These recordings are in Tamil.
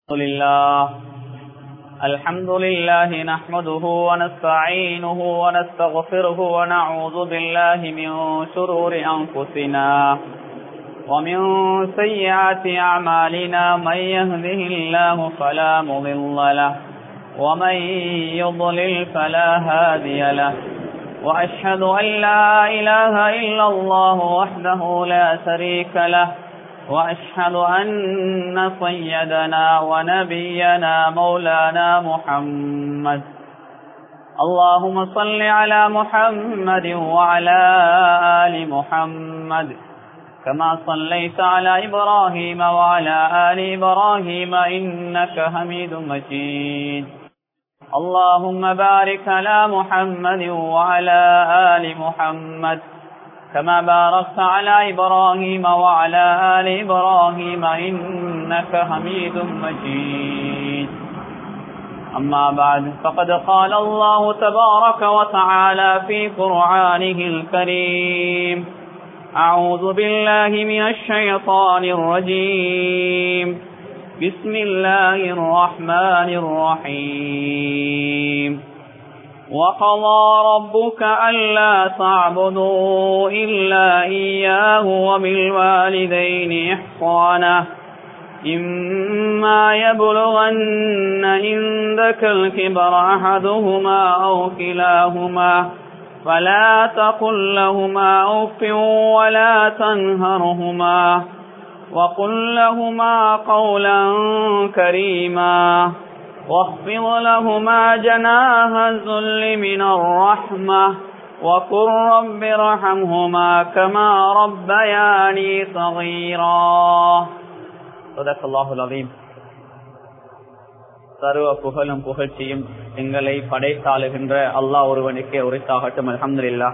لله الحمد لله نحمده ونستعينه ونستغفره ونعوذ بالله من شرور أنفسنا ومن سيئات أعمالنا من يهده الله فلا مضل له ومن يضلل فلا هادي له وأشهد أن لا إله إلا الله وحده لا شريك له وأشهد أن سيدنا ونبينا مولانا محمد اللهم صل على محمد وعلى آل محمد كما صليت على إبراهيم وعلى آل إبراهيم إنك حميد مجيد اللهم بارك على محمد وعلى آل محمد كما باركت على إبراهيم وعلى آل إبراهيم إنك حميد مجيد أما بعد فقد قال الله تبارك وتعالى في قرآنه الكريم أعوذ بالله من الشيطان الرجيم بسم الله الرحمن الرحيم وقضى ربك ألا تعبدوا إلا إياه وبالوالدين إحصانا إما يبلغن عندك الكبر أحدهما أو كلاهما فلا تقل لهما أف ولا تنهرهما وقل لهما قولا كريما واخفض لهما جناح الذل من الرحمة وقل رب ارحمهما كما ربياني صغيرا صدق الله العظيم சர்வ புகழும் புகழ்ச்சியும் எங்களை படைத்தாளுகின்ற அல்லாஹ் ஒருவனுக்கே உரைத்தாகட்டும் அலமதுல்லா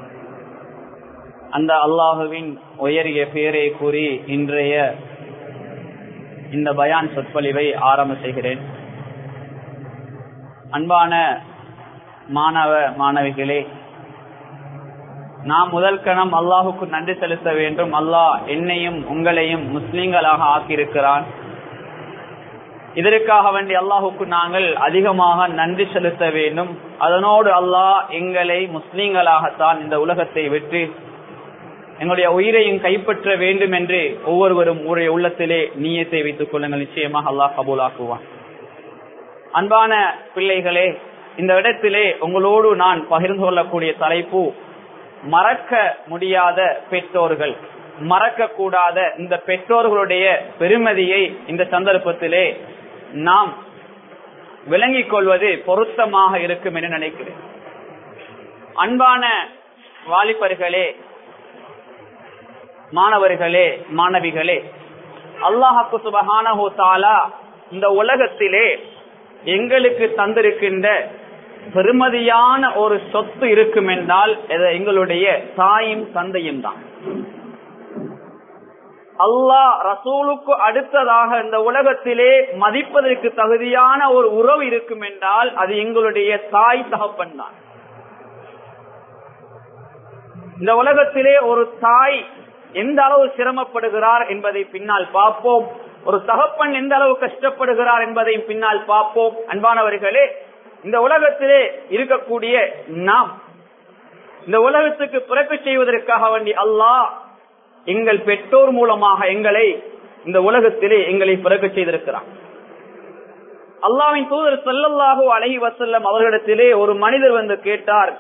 அந்த அல்லாஹுவின் உயரிய பெயரை கூறி இன்றைய இந்த பயான் சொற்பொழிவை ஆரம்ப செய்கிறேன் அன்பான மாணவ மாணவிகளே நாம் முதல் கணம் அல்லாஹுக்கு நன்றி செலுத்த வேண்டும் அல்லாஹ் என்னையும் உங்களையும் முஸ்லீம்களாக ஆக்கியிருக்கிறான் இதற்காக வேண்டி அல்லாஹுக்கு நாங்கள் அதிகமாக நன்றி செலுத்த வேண்டும் அதனோடு அல்லாஹ் எங்களை முஸ்லீம்களாகத்தான் இந்த உலகத்தை வெற்றி எங்களுடைய உயிரையும் கைப்பற்ற வேண்டும் என்று ஒவ்வொருவரும் உடைய உள்ளத்திலே நீயத்தை வைத்துக் கொள்ளுங்கள் நிச்சயமாக அல்லாஹ் கபூலாக்குவான் அன்பான பிள்ளைகளே இந்த இடத்திலே உங்களோடு நான் பகிர்ந்து கொள்ளக்கூடிய தலைப்பு மறக்க முடியாத பெற்றோர்கள் மறக்க கூடாத இந்த பெற்றோர்களுடைய பெருமதியை இந்த சந்தர்ப்பத்திலே நாம் விளங்கிக் கொள்வது பொருத்தமாக இருக்கும் என்று நினைக்கிறேன் அன்பான வாலிபர்களே மாணவர்களே மாணவிகளே அல்லாஹாக்கு சுபஹானஹோ தாலா இந்த உலகத்திலே எங்களுக்கு தந்திருக்கின்ற பெருமதியான ஒரு சொத்து இருக்கும் என்றால் எங்களுடைய தாயும் தந்தையும் தான் அல்லாஹ் ரசூலுக்கு அடுத்ததாக இந்த உலகத்திலே மதிப்பதற்கு தகுதியான ஒரு உறவு இருக்கும் என்றால் அது எங்களுடைய தாய் தகப்பன் தான் இந்த உலகத்திலே ஒரு தாய் எந்த அளவு சிரமப்படுகிறார் என்பதை பின்னால் பார்ப்போம் ஒரு தகப்பன் எந்த அளவு கஷ்டப்படுகிறார் என்பதை பின்னால் பார்ப்போம் அன்பானவர்களே இந்த உலகத்திலே இருக்கக்கூடிய நாம் இந்த உலகத்துக்கு பிறப்பு செய்வதற்காக வேண்டி அல்லாஹ் எங்கள் பெற்றோர் மூலமாக எங்களை இந்த உலகத்திலே எங்களை பிறக்க செய்திருக்கிறார் அல்லாவின் தூதர் செல்லல்லாகோ அழகி வசல்லம் அவர்களிடத்திலே ஒரு மனிதர் வந்து கேட்டார்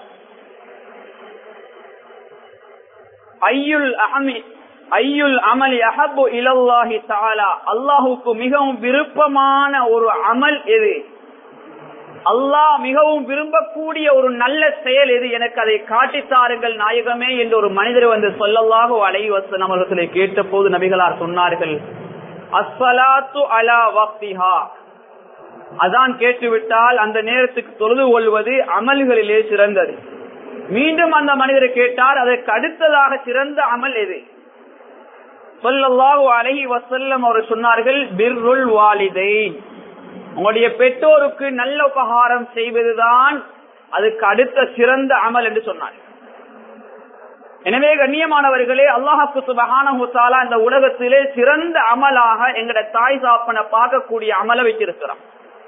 ஐயுல் அஹமி ஐயுல் அமலி அஹபு இலல்லாஹி தாலா அல்லாஹுக்கு மிகவும் விருப்பமான ஒரு அமல் எது அல்லாஹ் மிகவும் விரும்பக்கூடிய ஒரு நல்ல செயல் எது எனக்கு அதை காட்டித்தாருங்கள் நாயகமே என்று ஒரு மனிதர் வந்து சொல்லல்லாக அலைவசன் அவர்களை கேட்ட போது நபிகளார் சொன்னார்கள் அஸ்வலாத்து அலா வக்திஹா அதான் கேட்டுவிட்டால் அந்த நேரத்துக்கு தொழுது கொள்வது அமல்களிலே சிறந்தது மீண்டும் அந்த மனிதரை கேட்டார் அதற்கு அடுத்ததாக சிறந்த அமல் எது சொல்லல்லாஹு அலஹி வசல்லம் அவர் சொன்னார்கள் பிர்ருல் வாலிதை உங்களுடைய பெற்றோருக்கு நல்ல உபகாரம் செய்வதுதான் அதுக்கு அடுத்த சிறந்த அமல் என்று சொன்னார் எனவே கண்ணியமானவர்களே அல்லாஹாக்கு சுபகான இந்த உலகத்திலே சிறந்த அமலாக எங்கட தாய் சாப்பனை பார்க்கக்கூடிய அமல வச்சிருக்கிறோம்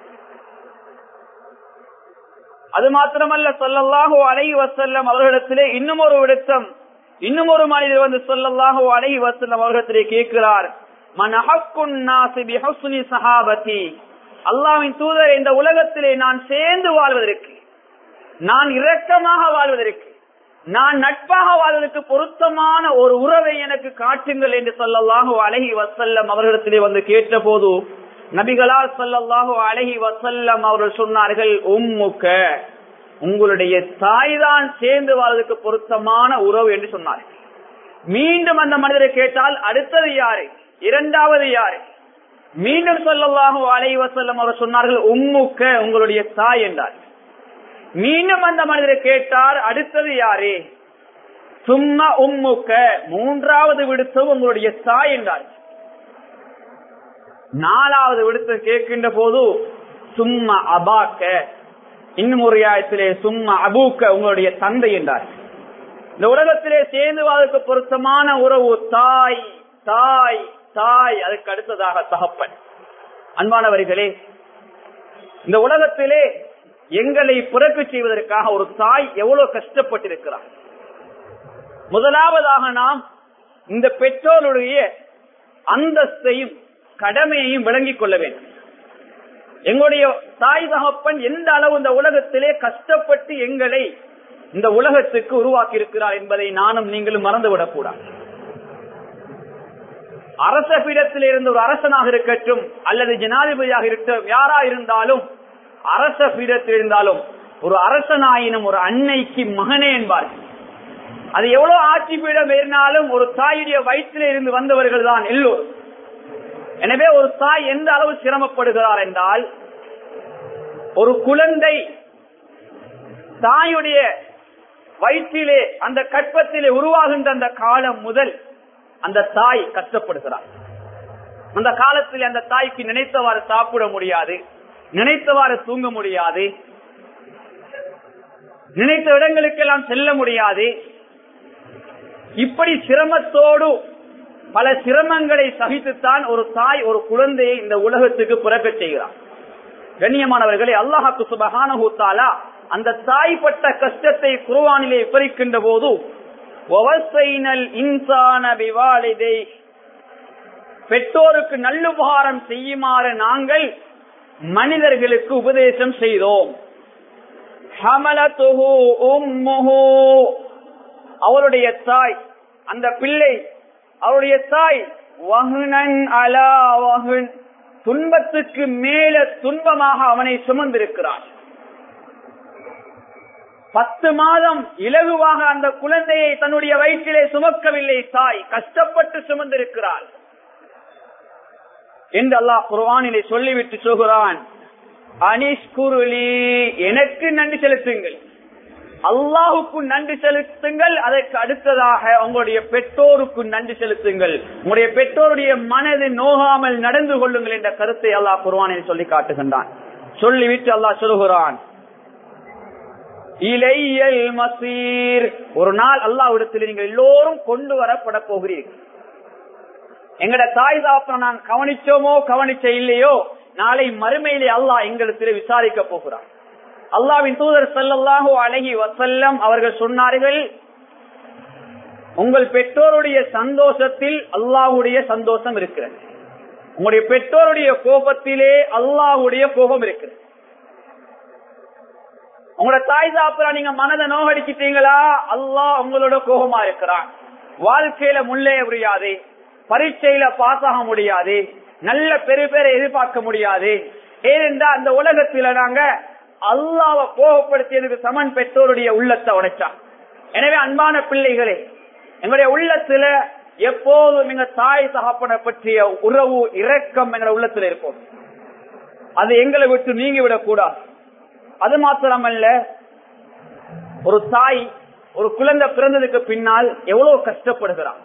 அது மாத்திரமல்ல சொல்லல்லாஹோ அழகி வசல்லம் அவர்களிடத்திலே இன்னும் ஒரு விடத்தம் இன்னும் ஒரு மனிதர் வந்து சொல்லல்லாஹோ அழகி வசல்லம் அவர்களிடத்திலே கேட்கிறார் சஹாபதி அல்லாவின் தூதர் இந்த உலகத்திலே நான் சேர்ந்து வாழ்வதற்கு நான் இரக்கமாக வாழ்வதற்கு நான் நட்பாக வாழ்வதற்கு பொருத்தமான ஒரு உறவை எனக்கு காட்டுங்கள் என்று சொல்லல்லாஹோ அழகி வசல்லம் அவர்களிடத்திலே வந்து கேட்ட போது நபிகளால் சொல்லல்லாஹோ அழகி வசல்லம் அவர்கள் சொன்னார்கள் உம்முக்க உங்களுடைய தாய் தான் சேர்ந்து வாழ்வதற்கு பொருத்தமான உறவு என்று சொன்னார்கள் மீண்டும் அந்த மனிதரை கேட்டால் அடுத்தது யாரு இரண்டாவது யாரு மீண்டும் சொல்லல்லாஹோ அழகி வசல்லம் அவர் சொன்னார்கள் உம்முக்க உங்களுடைய தாய் என்றார் மீண்டும் அந்த மனிதரை கேட்டார் அடுத்தது யாரு சும்மா உம்முக்க மூன்றாவது விடுத்து உங்களுடைய தாய் என்றார் நாலாவது விடுத்து கேட்கின்ற போது சும்மா அபாக்க இன்னும் ஒரு ஆயத்திலே சும்மா அபூக்க உங்களுடைய தந்தை என்றார் இந்த உலகத்திலே சேர்ந்து வாழ்க்கை பொருத்தமான உறவு தாய் தாய் தாய் அதுக்கு அடுத்ததாக தகப்பன் அன்பானவர்களே இந்த உலகத்திலே எங்களை பிறகு செய்வதற்காக ஒரு தாய் எவ்வளவு கஷ்டப்பட்டிருக்கிறார் முதலாவதாக நாம் இந்த பெற்றோருடைய அந்தஸ்தையும் கடமையையும் விளங்கிக் கொள்ள வேண்டும் எங்களுடைய தாய் தகப்பன் எந்த அளவு இந்த உலகத்திலே கஷ்டப்பட்டு எங்களை இந்த உலகத்துக்கு உருவாக்கி இருக்கிறார் என்பதை நானும் நீங்களும் மறந்துவிடக் கூடாது அரச பீடத்தில் இருந்த ஒரு அரசனாக இருக்கட்டும் அல்லது ஜனாதிபதியாக இருக்கட்டும் யாரா இருந்தாலும் அரச பீடத்தில் இருந்தாலும் ஒரு அரசனாயினும் ஒரு அன்னைக்கு மகனே என்பார்கள் அது எவ்வளவு ஆட்சி பீடம் ஏறினாலும் ஒரு தாயுடைய வயிற்றில் இருந்து வந்தவர்கள் தான் எல்லோரும் எனவே ஒரு தாய் எந்த அளவு சிரமப்படுகிறார் என்றால் ஒரு குழந்தை தாயுடைய வயிற்றிலே அந்த கற்பத்திலே உருவாகின்ற அந்த காலம் முதல் அந்த தாய் கஷ்டப்படுகிறார் அந்த காலத்தில் அந்த தாய்க்கு நினைத்தவாறு சாப்பிட முடியாது நினைத்தவாறு தூங்க முடியாது நினைத்த இடங்களுக்கெல்லாம் செல்ல முடியாது இப்படி சிரமத்தோடு பல சிரமங்களை சகித்துத்தான் ஒரு தாய் ஒரு குழந்தையை இந்த உலகத்துக்கு பிறக்க செய்கிறார் கண்ணியமானவர்களே அல்லாஹாக்கு சுபகான அந்த தாய்ப்பட்ட கஷ்டத்தை குருவானிலே விவரிக்கின்ற போது பெற்றோருக்கு நல்லுபகாரம் செய்யுமாறு நாங்கள் மனிதர்களுக்கு உபதேசம் செய்தோம் அவருடைய தாய் அந்த பிள்ளை அவருடைய தாய் வகுனன் அலா வகுன் துன்பத்துக்கு மேல துன்பமாக அவனை சுமந்திருக்கிறார் பத்து மாதம் இலகுவாக அந்த குழந்தையை தன்னுடைய வயிற்றிலே சுமக்கவில்லை தாய் கஷ்டப்பட்டு சுமந்திருக்கிறாள் என்று அல்லாஹ் குர்வானிலே சொல்லிவிட்டு சொல்கிறான் அனிஷ்குருளி எனக்கு நன்றி செலுத்துங்கள் அல்லாஹுக்கு நன்றி செலுத்துங்கள் அதற்கு அடுத்ததாக உங்களுடைய பெற்றோருக்கு நன்றி செலுத்துங்கள் உங்களுடைய பெற்றோருடைய மனது நோகாமல் நடந்து கொள்ளுங்கள் என்ற கருத்தை அல்லாஹ் குர்வானில் சொல்லி காட்டுகின்றான் சொல்லிவிட்டு அல்லாஹ் சொல்லுகிறான் இலையல் மசீர் ஒரு நாள் அல்லாவிடத்தில் நீங்கள் எல்லோரும் கொண்டு வரப்பட போகிறீர்கள் எங்கட தாய் தாப்பனை நான் கவனிச்சோமோ கவனிச்ச இல்லையோ நாளை மறுமையிலே அல்லாஹ் எங்களிடத்தில் விசாரிக்க போகிறான் அல்லாவின் தூதர் செல்லல்லாஹோ அழகி வசல்லம் அவர்கள் சொன்னார்கள் உங்கள் பெற்றோருடைய சந்தோஷத்தில் அல்லாஹுடைய சந்தோஷம் இருக்கிறது உங்களுடைய பெற்றோருடைய கோபத்திலே அல்லாஹுடைய கோபம் இருக்கிறது உங்களோட தாய் தாப்புரா நீங்க மனதை நோகடிச்சிட்டீங்களா அல்லாஹ் உங்களோட கோபமா இருக்கிறான் வாழ்க்கையில முன்னே முடியாது பரீட்சையில பாஸ் ஆக முடியாது நல்ல பெரு பேரை எதிர்பார்க்க முடியாது ஏனென்றா அந்த உலகத்தில நாங்க அல்லாவை கோபப்படுத்தியதுக்கு சமன் பெற்றோருடைய உள்ளத்தை உடைச்சான் எனவே அன்பான பிள்ளைகளே எங்களுடைய உள்ளத்துல எப்போதும் எங்க தாய் தகப்பனை பற்றிய உறவு இரக்கம் எங்களுடைய உள்ளத்துல இருக்கும் அது எங்களை விட்டு நீங்கி விடக்கூடாது அது மாத்திரமல்ல ஒரு தாய் ஒரு குழந்தை பிறந்ததுக்கு பின்னால் எவ்வளவு கஷ்டப்படுகிறான்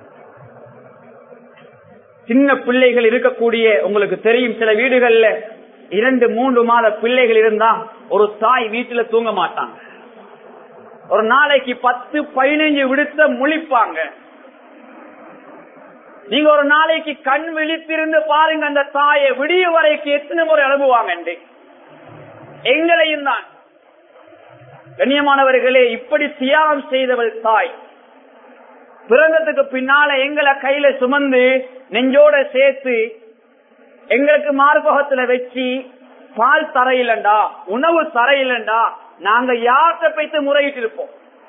சின்ன பிள்ளைகள் இருக்கக்கூடிய உங்களுக்கு தெரியும் சில வீடுகள்ல இரண்டு மூன்று மாத பிள்ளைகள் இருந்தா ஒரு தாய் வீட்டுல தூங்க மாட்டாங்க ஒரு நாளைக்கு பத்து பதினைஞ்சு விடுத்த முழிப்பாங்க நீங்க ஒரு நாளைக்கு கண் விழித்திருந்து பாருங்க அந்த தாயை விடிய வரைக்கு எத்தனை முறை அனுப்புவாங்க எங்களையும் தான் கண்ணியமானவர்களே இப்படி தியாகம் செய்தவள் தாய் பிறந்ததுக்கு பின்னால எங்களை கையில சுமந்து நெஞ்சோட சேர்த்து எங்களுக்கு மார்பகத்துல வச்சு பால் தரையிலண்டா உணவு தரையிலண்டா நாங்க யார்கிட்ட போய்த்து முறையிட்டு இருப்போம்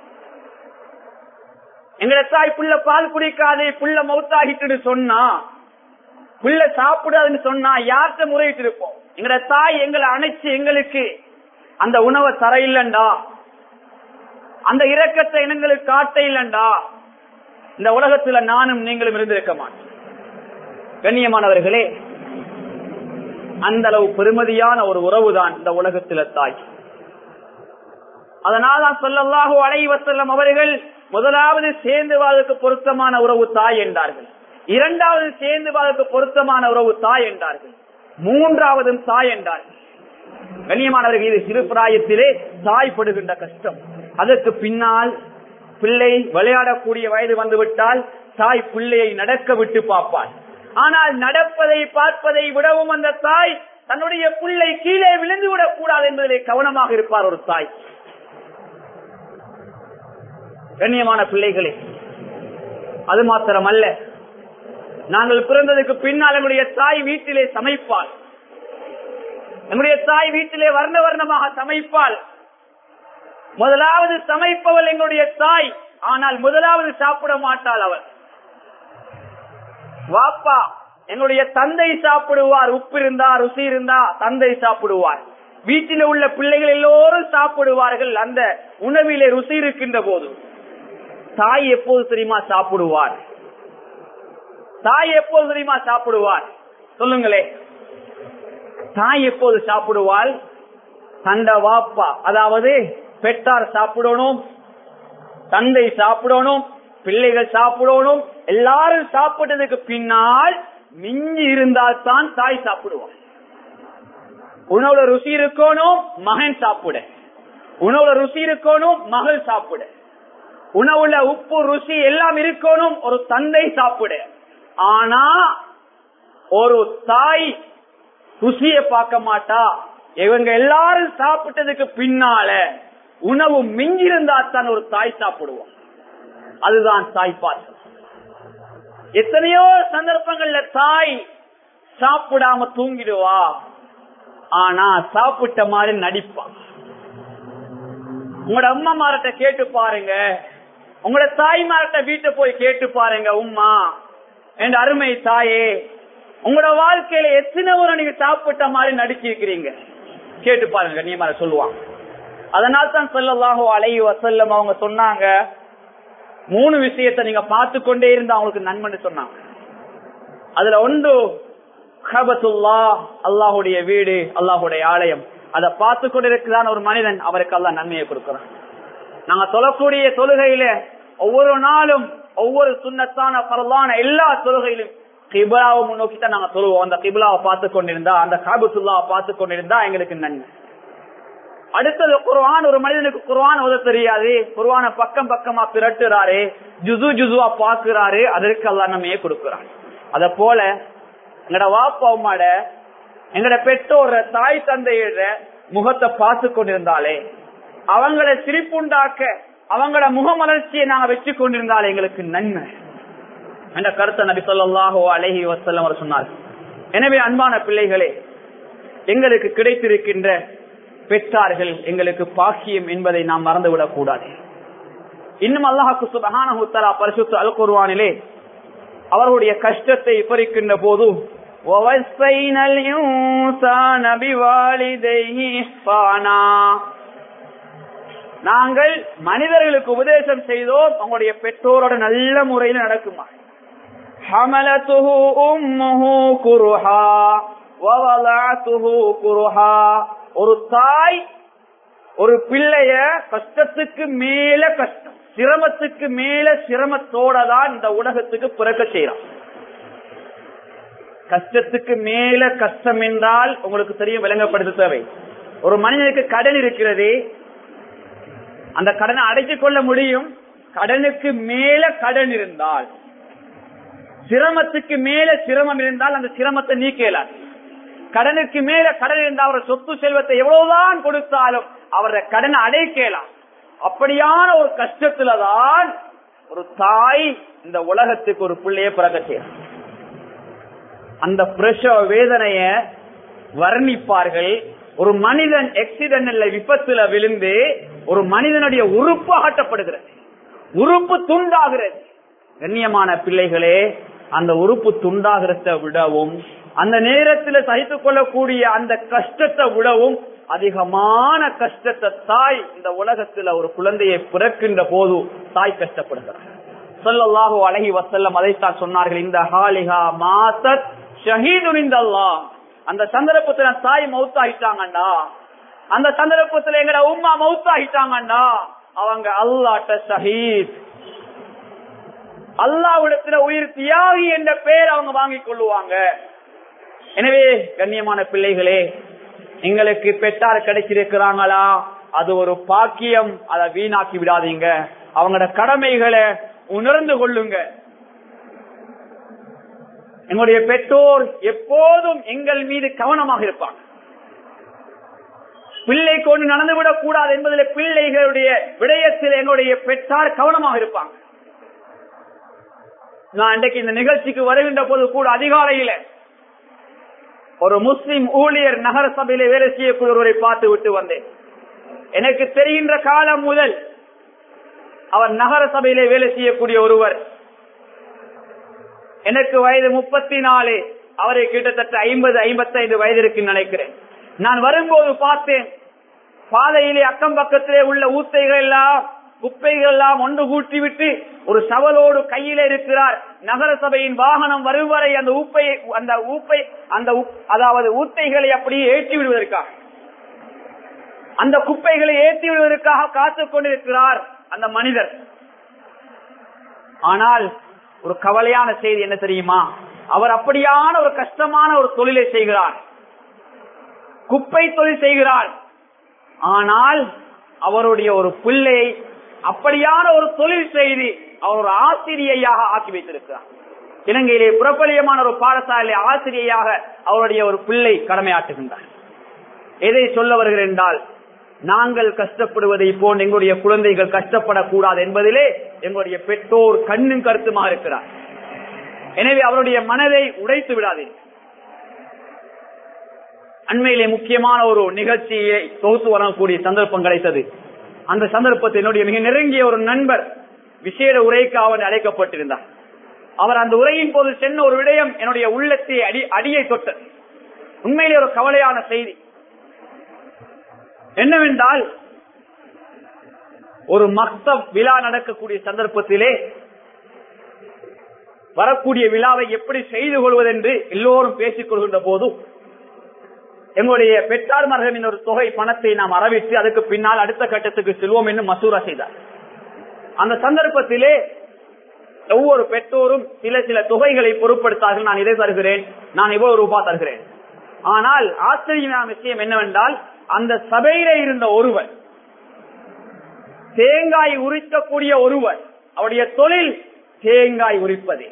எங்களை தாய் புள்ள பால் குடிக்காதே புள்ள மௌத்தாகிட்டு சொன்னா புள்ள சாப்பிடாதுன்னு சொன்னா யார்கிட்ட முறையிட்டு இருப்போம் எங்கட தாய் எங்களை அணைச்சு எங்களுக்கு அந்த உணவை தர இல்லண்டா அந்த இரக்கத்தை எங்களுக்கு காட்ட இல்லண்டா இந்த உலகத்துல நானும் நீங்களும் இருந்திருக்க மாட்டோம் கண்ணியமானவர்களே அந்த அளவு பெருமதியான ஒரு உறவுதான் இந்த உலகத்தில தாய் அதனால்தான் சொல்லல்லாஹு அலைவசல்லம் அவர்கள் முதலாவது சேர்ந்து வாழ்க்கை பொருத்தமான உறவு தாய் என்றார்கள் இரண்டாவது சேர்ந்து வாழ்க்கை பொருத்தமான உறவு தாய் என்றார்கள் மூன்றாவதும் தாய் என்றார்கள் கண்ணியமானவர்கள் இது சிறு பிராயத்திலே தாய் படுகின்ற கஷ்டம் அதற்கு பின்னால் பிள்ளை விளையாடக்கூடிய வயது வந்துவிட்டால் தாய் பிள்ளையை நடக்க விட்டு பார்ப்பாள் ஆனால் நடப்பதை பார்ப்பதை விடவும் அந்த தாய் தன்னுடைய பிள்ளை கீழே விழுந்து விடக் கூடாது என்பதிலே கவனமாக இருப்பார் ஒரு தாய் கண்ணியமான பிள்ளைகளே அது மாத்திரமல்ல நாங்கள் பிறந்ததுக்கு பின்னால் என்னுடைய தாய் வீட்டிலே சமைப்பாள் நம்முடைய தாய் வீட்டிலே வர்ண வர்ணமாக சமைப்பாள் முதலாவது சமைப்பவள் எங்களுடைய தாய் ஆனால் முதலாவது சாப்பிட மாட்டாள் அவள் வாப்பா என்னுடைய தந்தை சாப்பிடுவார் உப்பு இருந்தா ருசி இருந்தா தந்தை சாப்பிடுவார் வீட்டில் உள்ள பிள்ளைகள் எல்லோரும் சாப்பிடுவார்கள் அந்த உணவிலே ருசி இருக்கின்ற போது தாய் எப்போது தெரியுமா சாப்பிடுவார் தாய் எப்போது தெரியுமா சாப்பிடுவார் சொல்லுங்களே தாய் எப்போது சாப்பிடுவாள் தண்ட வாப்பா அதாவது பெற்றார் சாப்பிடணும் தந்தை சாப்பிடணும் பிள்ளைகள் சாப்பிடணும் எல்லாரும் சாப்பிட்டதுக்கு பின்னால் மிஞ்சி இருந்தால் தான் தாய் சாப்பிடுவார் உணவுல ருசி இருக்கணும் மகன் சாப்பிட உணவுல ருசி இருக்கணும் மகள் சாப்பிட உணவுல உப்பு ருசி எல்லாம் இருக்கணும் ஒரு தந்தை சாப்பிட ஆனா ஒரு தாய் ருசிய பார்க்க மாட்டா இவங்க எல்லாரும் சாப்பிட்டதுக்கு பின்னால உணவு மிஞ்சிருந்தா தான் ஒரு தாய் சாப்பிடுவோம் அதுதான் தாய் பாசம் எத்தனையோ சந்தர்ப்பங்கள்ல தாய் சாப்பிடாம தூங்கிடுவா ஆனா சாப்பிட்ட மாதிரி நடிப்பா உங்களோட அம்மா மார்ட்ட கேட்டு பாருங்க உங்களோட தாய்மார்ட்ட வீட்டை போய் கேட்டு பாருங்க உம்மா என் அருமை தாயே உங்களோட வாழ்க்கையில எத்தனை முறை நீங்க சாப்பிட்ட மாதிரி நடிச்சிருக்கிறீங்க கேட்டு பாருங்க கண்ணியமார சொல்லுவாங்க அதனால தான் சொல்லலாகோ அலைய வசல்லம் அவங்க சொன்னாங்க மூணு விஷயத்த நீங்க பார்த்து கொண்டே இருந்தா அவங்களுக்கு நன்மைன்னு சொன்னாங்க அதுல ஒன்று ஹபத்துல்லா அல்லாஹுடைய வீடு அல்லாஹுடைய ஆலயம் அதை பார்த்து கொண்டிருக்கிறான் ஒரு மனிதன் அவருக்கு எல்லாம் நன்மையை கொடுக்கிறான் நாங்க சொல்லக்கூடிய தொழுகையில ஒவ்வொரு நாளும் ஒவ்வொரு சுண்ணத்தான பரவான எல்லா தொழுகையிலும் கிபிலாவை முன்னோக்கி தான் நாங்க சொல்லுவோம் அந்த கிபிலாவை பார்த்து கொண்டிருந்தா அந்த காபத்துல்லாவை பார்த்து கொண்டிருந்தா எங்களுக்கு நன்மை அடுத்தது குர்வான் ஒரு மனிதனுக்கு குர்வான் ஓத தெரியாது குர்வான பக்கம் பக்கமா பிரட்டுறாரு ஜுசு ஜுசுவா பாக்குறாரு அதற்கு அல்லா நம்மையே கொடுக்கிறான் அத போல எங்கட வாப்பா அம்மாட எங்கட பெற்றோர தாய் தந்தையோட முகத்தை பார்த்து கொண்டிருந்தாலே அவங்கள சிரிப்புண்டாக்க அவங்களோட முகமலர்ச்சியை நாங்க வச்சு கொண்டிருந்தாலே எங்களுக்கு நன்மை என்ற கருத்தை நபி சொல்லாஹோ அலஹி வசல்லம் அவர் சொன்னார் எனவே அன்பான பிள்ளைகளே எங்களுக்கு கிடைத்திருக்கின்ற பெற்றார்கள் எங்களுக்கு பாக்கியம் என்பதை நாம் மறந்துவிடக் கூடாது இன்னும் அல்லாஹாக்கு சுபஹானஹுத்தலா பரிசுத்த அல் குர்வானிலே அவர்களுடைய கஷ்டத்தை விபரிக்கின்ற போது நாங்கள் மனிதர்களுக்கு உபதேசம் செய்தோம் அவங்களுடைய பெற்றோரோட நல்ல முறையில் நடக்குமா حملته أمه كرها ووضعته كرها ஒரு தாய் ஒரு பிள்ளைய கஷ்டத்துக்கு மேல கஷ்டம் சிரமத்துக்கு மேல சிரமத்தோட தான் இந்த உலகத்துக்கு பிறக்க செய்யறான் கஷ்டத்துக்கு மேல கஷ்டம் என்றால் உங்களுக்கு தெரியும் விளங்கப்படுத்த தேவை ஒரு மனிதனுக்கு கடன் இருக்கிறது அந்த கடனை அடைத்துக் கொள்ள முடியும் கடனுக்கு மேல கடன் இருந்தால் சிரமத்துக்கு மேல சிரமம் இருந்தால் அந்த சிரமத்தை நீக்கலாம் கடனுக்கு மேல கடன் இருந்தால் அவர் சொத்து செல்வத்தை எவ்வளவுதான் கொடுத்தாலும் அவரை கடனை அடைக்கலாம் அப்படியான ஒரு கஷ்டத்துலதான் ஒரு தாய் இந்த உலகத்துக்கு ஒரு பிள்ளைய பிறக்க செய்யும் அந்த பிரசவ வேதனைய வர்ணிப்பார்கள் ஒரு மனிதன் எக்சிடென்ட்ல விபத்துல விழுந்து ஒரு மனிதனுடைய உறுப்பு அகட்டப்படுகிறது உறுப்பு துண்டாகிறது கண்ணியமான பிள்ளைகளே அந்த உறுப்பு துண்டாகிறத விடவும் அந்த நேரத்தில் சகித்துக் கொள்ளக்கூடிய அந்த கஷ்டத்தை விடவும் அதிகமான கஷ்டத்தை தாய் இந்த உலகத்துல ஒரு குழந்தையை பிறக்கின்ற போது தாய் கஷ்டப்படுகிறார் சொல்லல்லாஹு அழகி வசல்லம் அதைத்தான் சொன்னார்கள் இந்த ஹாலிகா மாசத் ஷஹீதுனிந்தல்லா அந்த சந்தர்ப்பத்துல தாய் மவுத்தாயிட்டாங்கண்டா அந்த சந்தர்ப்பத்துல எங்கட உம்மா மவுத்தாயிட்டாங்கண்டா அவங்க அல்லாட்ட ஷஹீத் அல்லாவிடத்துல உயிர் தியாகி என்ற பெயர் அவங்க வாங்கிக் கொள்ளுவாங்க எனவே கண்ணியமான பிள்ளைகளே எங்களுக்கு பெற்றார் கிடைச்சிருக்கிறாங்களா அது ஒரு பாக்கியம் அதை வீணாக்கி விடாதீங்க அவங்களோட கடமைகளை உணர்ந்து கொள்ளுங்க எங்களுடைய பெற்றோர் எப்போதும் எங்கள் மீது கவனமாக இருப்பாங்க பிள்ளை கொண்டு நடந்துவிடக் கூடாது என்பதில் பிள்ளைகளுடைய விடயத்தில் எங்களுடைய பெற்றார் கவனமாக இருப்பாங்க நான் இன்றைக்கு இந்த நிகழ்ச்சிக்கு வருகின்ற போது கூட அதிகாலையில ஒரு முஸ்லிம் ஊழியர் நகர சபையில வேலை செய்யக்கூடியவரை பார்த்து விட்டு வந்தேன் எனக்கு தெரிகின்ற காலம் முதல் அவர் நகர சபையிலே வேலை செய்யக்கூடிய ஒருவர் எனக்கு வயது முப்பத்தி நாலு அவரை கிட்டத்தட்ட ஐம்பது ஐம்பத்தி ஐந்து வயது இருக்கு நினைக்கிறேன் நான் வரும்போது பார்த்தேன் பாதையிலே அக்கம் பக்கத்திலே உள்ள ஊத்தைகள் எல்லாம் குப்பைகள் எல்லாம் ஒன்று கூட்டி விட்டு ஒரு சவலோடு கையில இருக்கிறார் நகர சபையின் வாகனம் வரும் வரை அந்த ஊப்பை அந்த ஊப்பை அந்த அதாவது ஊத்தைகளை அப்படியே ஏற்றி விடுவதற்காக அந்த குப்பைகளை ஏற்றி விடுவதற்காக காத்துக் கொண்டிருக்கிறார் அந்த மனிதர் ஆனால் ஒரு கவலையான செய்தி என்ன தெரியுமா அவர் அப்படியான ஒரு கஷ்டமான ஒரு தொழிலை செய்கிறார் குப்பை தொழில் செய்கிறார் ஆனால் அவருடைய ஒரு பிள்ளையை அப்படியான ஒரு தொழில் செய்து அவர் ஒரு ஆசிரியையாக ஆக்கி வைத்திருக்கிறார் இலங்கையிலே புறப்பலியமான ஒரு பாடசாலை ஆசிரியையாக அவருடைய ஒரு பிள்ளை கடமையாற்றுகின்றார் எதை சொல்ல வருகிறேன் என்றால் நாங்கள் கஷ்டப்படுவதை போன்று எங்களுடைய குழந்தைகள் கஷ்டப்படக்கூடாது என்பதிலே எங்களுடைய பெற்றோர் கண்ணும் கருத்துமாக இருக்கிறார் எனவே அவருடைய மனதை உடைத்து விடாதீர்கள் அண்மையிலே முக்கியமான ஒரு நிகழ்ச்சியை தொகுத்து வரக்கூடிய சந்தர்ப்பம் கிடைத்தது அந்த சந்தர்ப்பத்தில் என்னுடைய மிக நெருங்கிய ஒரு நண்பர் விசேட உரைக்கு அவன் அழைக்கப்பட்டிருந்தார் அவர் அந்த உரையின் போது சென்ற ஒரு விடயம் என்னுடைய உள்ளத்தை அடி அடியை தொட்டது உண்மையிலே ஒரு கவலையான செய்தி என்னவென்றால் ஒரு மக்தப் விழா நடக்கக்கூடிய சந்தர்ப்பத்திலே வரக்கூடிய விழாவை எப்படி செய்து கொள்வதென்று எல்லோரும் பேசிக் கொள்கின்ற போது எங்களுடைய பெற்றார்மார்களின் ஒரு தொகை பணத்தை நாம் அறவிட்டு அதுக்கு பின்னால் அடுத்த கட்டத்துக்கு செல்வோம் என்று மசூரா செய்தார் அந்த சந்தர்ப்பத்திலே ஒவ்வொரு பெற்றோரும் சில சில தொகைகளை பொருட்படுத்தார்கள் நான் இதை தருகிறேன் நான் இவ்வளவு ரூபாய் தருகிறேன் ஆனால் ஆச்சரியமான விஷயம் என்னவென்றால் அந்த சபையில இருந்த ஒருவர் தேங்காய் உரிக்கக்கூடிய ஒருவர் அவருடைய தொழில் தேங்காய் உரிப்பதே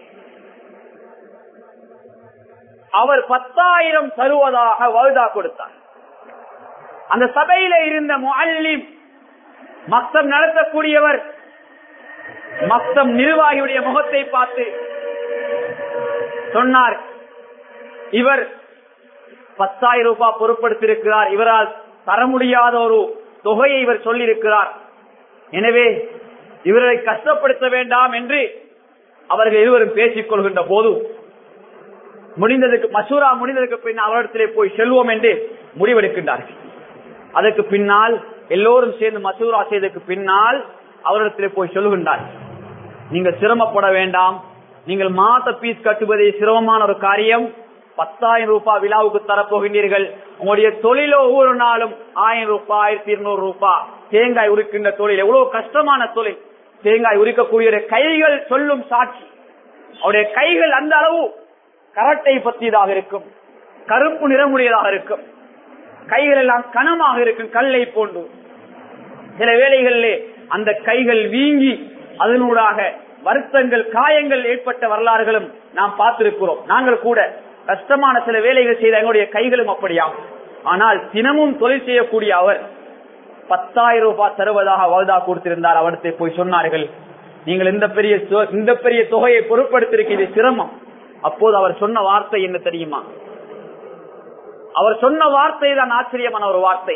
அவர் பத்தாயிரம் தருவதாக வருதா கொடுத்தார் அந்த சபையில இருந்த முல்லிம் மக்தம் நடத்தக்கூடியவர் மக்தம் நிர்வாகியுடைய முகத்தை பார்த்து சொன்னார் இவர் பத்தாயிரம் ரூபாய் பொருட்படுத்தியிருக்கிறார் இவரால் தர முடியாத ஒரு தொகையை இவர் சொல்லியிருக்கிறார் எனவே இவரை கஷ்டப்படுத்த வேண்டாம் என்று அவர்கள் இருவரும் பேசிக் கொள்கின்ற போது முடிந்ததுக்கு மசூரா முடிந்ததுக்கு பின் அவரிடத்திலே போய் செல்வோம் என்று முடிவெடுக்கின்றார்கள் அதற்கு பின்னால் எல்லோரும் சேர்ந்து மசூரா செய்ததுக்கு பின்னால் அவரிடத்திலே போய் சொல்லுகின்றார் நீங்கள் சிரமப்பட வேண்டாம் நீங்கள் மாத பீஸ் கட்டுவதே சிரமமான ஒரு காரியம் பத்தாயிரம் ரூபாய் விழாவுக்கு தரப்போகின்றீர்கள் உங்களுடைய தொழிலோ ஒவ்வொரு நாளும் ஆயிரம் ரூபாய் ஆயிரத்தி இருநூறு ரூபாய் தேங்காய் உரிக்கின்ற தொழில் எவ்வளவு கஷ்டமான தொழில் தேங்காய் உரிக்கக்கூடிய கைகள் சொல்லும் சாட்சி அவருடைய கைகள் அந்த அளவு கரட்டை பற்றியதாக இருக்கும் கருப்பு நிறமுடையதாக இருக்கும் கைகள் எல்லாம் கனமாக இருக்கும் கல்லை போன்று சில வேளைகளிலே அந்த கைகள் வீங்கி அதனூடாக வருத்தங்கள் காயங்கள் ஏற்பட்ட வரலாறுகளும் நாம் பார்த்திருக்கிறோம் நாங்கள் கூட கஷ்டமான சில வேலைகள் செய்த எங்களுடைய கைகளும் அப்படியாகும் ஆனால் தினமும் தொழில் செய்யக்கூடிய அவர் பத்தாயிரம் ரூபாய் தருவதாக வாதா கொடுத்திருந்தார் அவர்கிட்ட போய் சொன்னார்கள் நீங்கள் இந்த பெரிய தொ- இந்த பெரிய தொகையை பொருட்படுத்திருக்கிறது சிரமம் அப்போது அவர் சொன்ன வார்த்தை என்ன தெரியுமா அவர் சொன்ன வார்த்தை தான் ஆச்சரியமான ஒரு வார்த்தை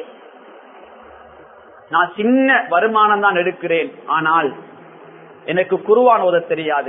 நான் சின்ன வருமானம் தான் எடுக்கிறேன் ஆனால் எனக்கு குருவான் ஓத தெரியாது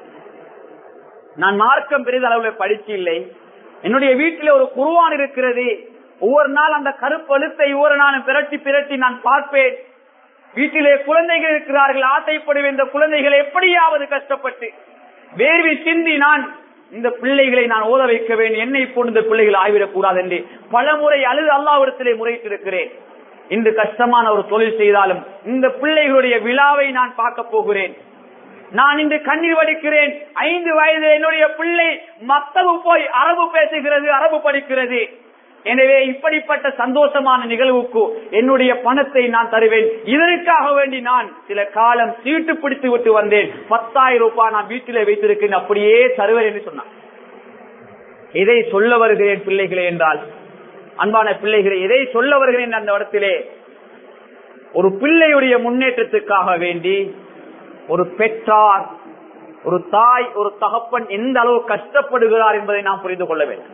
நான் மார்க்கம் பெரிதளவில் படிச்சு இல்லை என்னுடைய வீட்டிலே ஒரு குருவான் இருக்கிறது ஒவ்வொரு நாள் அந்த கருப்பழுத்தை ஒவ்வொரு நாளும் பிரட்டி பிரட்டி நான் பார்ப்பேன் வீட்டிலே குழந்தைகள் இருக்கிறார்கள் ஆசைப்படுவேன் இந்த குழந்தைகளை எப்படியாவது கஷ்டப்பட்டு வேர்வி சிந்தி நான் இந்த பிள்ளைகளை நான் ஓத வைக்க வேண்டும் என்னை போன்று இந்த பிள்ளைகள் ஆய்விடக் கூடாது என்று பல முறை அழுது அல்லாவிடத்திலே முறையிட்டிருக்கிறேன் இன்று கஷ்டமான ஒரு தொழில் செய்தாலும் இந்த பிள்ளைகளுடைய விழாவை நான் பார்க்க போகிறேன் நான் இன்று கண்ணீர் வடிக்கிறேன் ஐந்து வயது என்னுடைய பிள்ளை மத்தவு போய் அரபு பேசுகிறது அரபு படிக்கிறது எனவே இப்படிப்பட்ட சந்தோஷமான நிகழ்வுக்கு என்னுடைய பணத்தை நான் தருவேன் இதற்காக வேண்டி நான் சில காலம் சீட்டு பிடித்து விட்டு வந்தேன் பத்தாயிரம் ரூபாய் நான் வீட்டிலே வைத்திருக்கிறேன் அப்படியே தருவேன் என்று சொன்னான் எதை சொல்ல வருகிறேன் பிள்ளைகளே என்றால் அன்பான பிள்ளைகளை எதை சொல்ல வருகிறேன் அந்த இடத்திலே ஒரு பிள்ளையுடைய முன்னேற்றத்துக்காக வேண்டி ஒரு பெற்றார் ஒரு தாய் ஒரு தகப்பன் எந்த அளவு கஷ்டப்படுகிறார் என்பதை நாம் புரிந்து கொள்ள வேண்டும்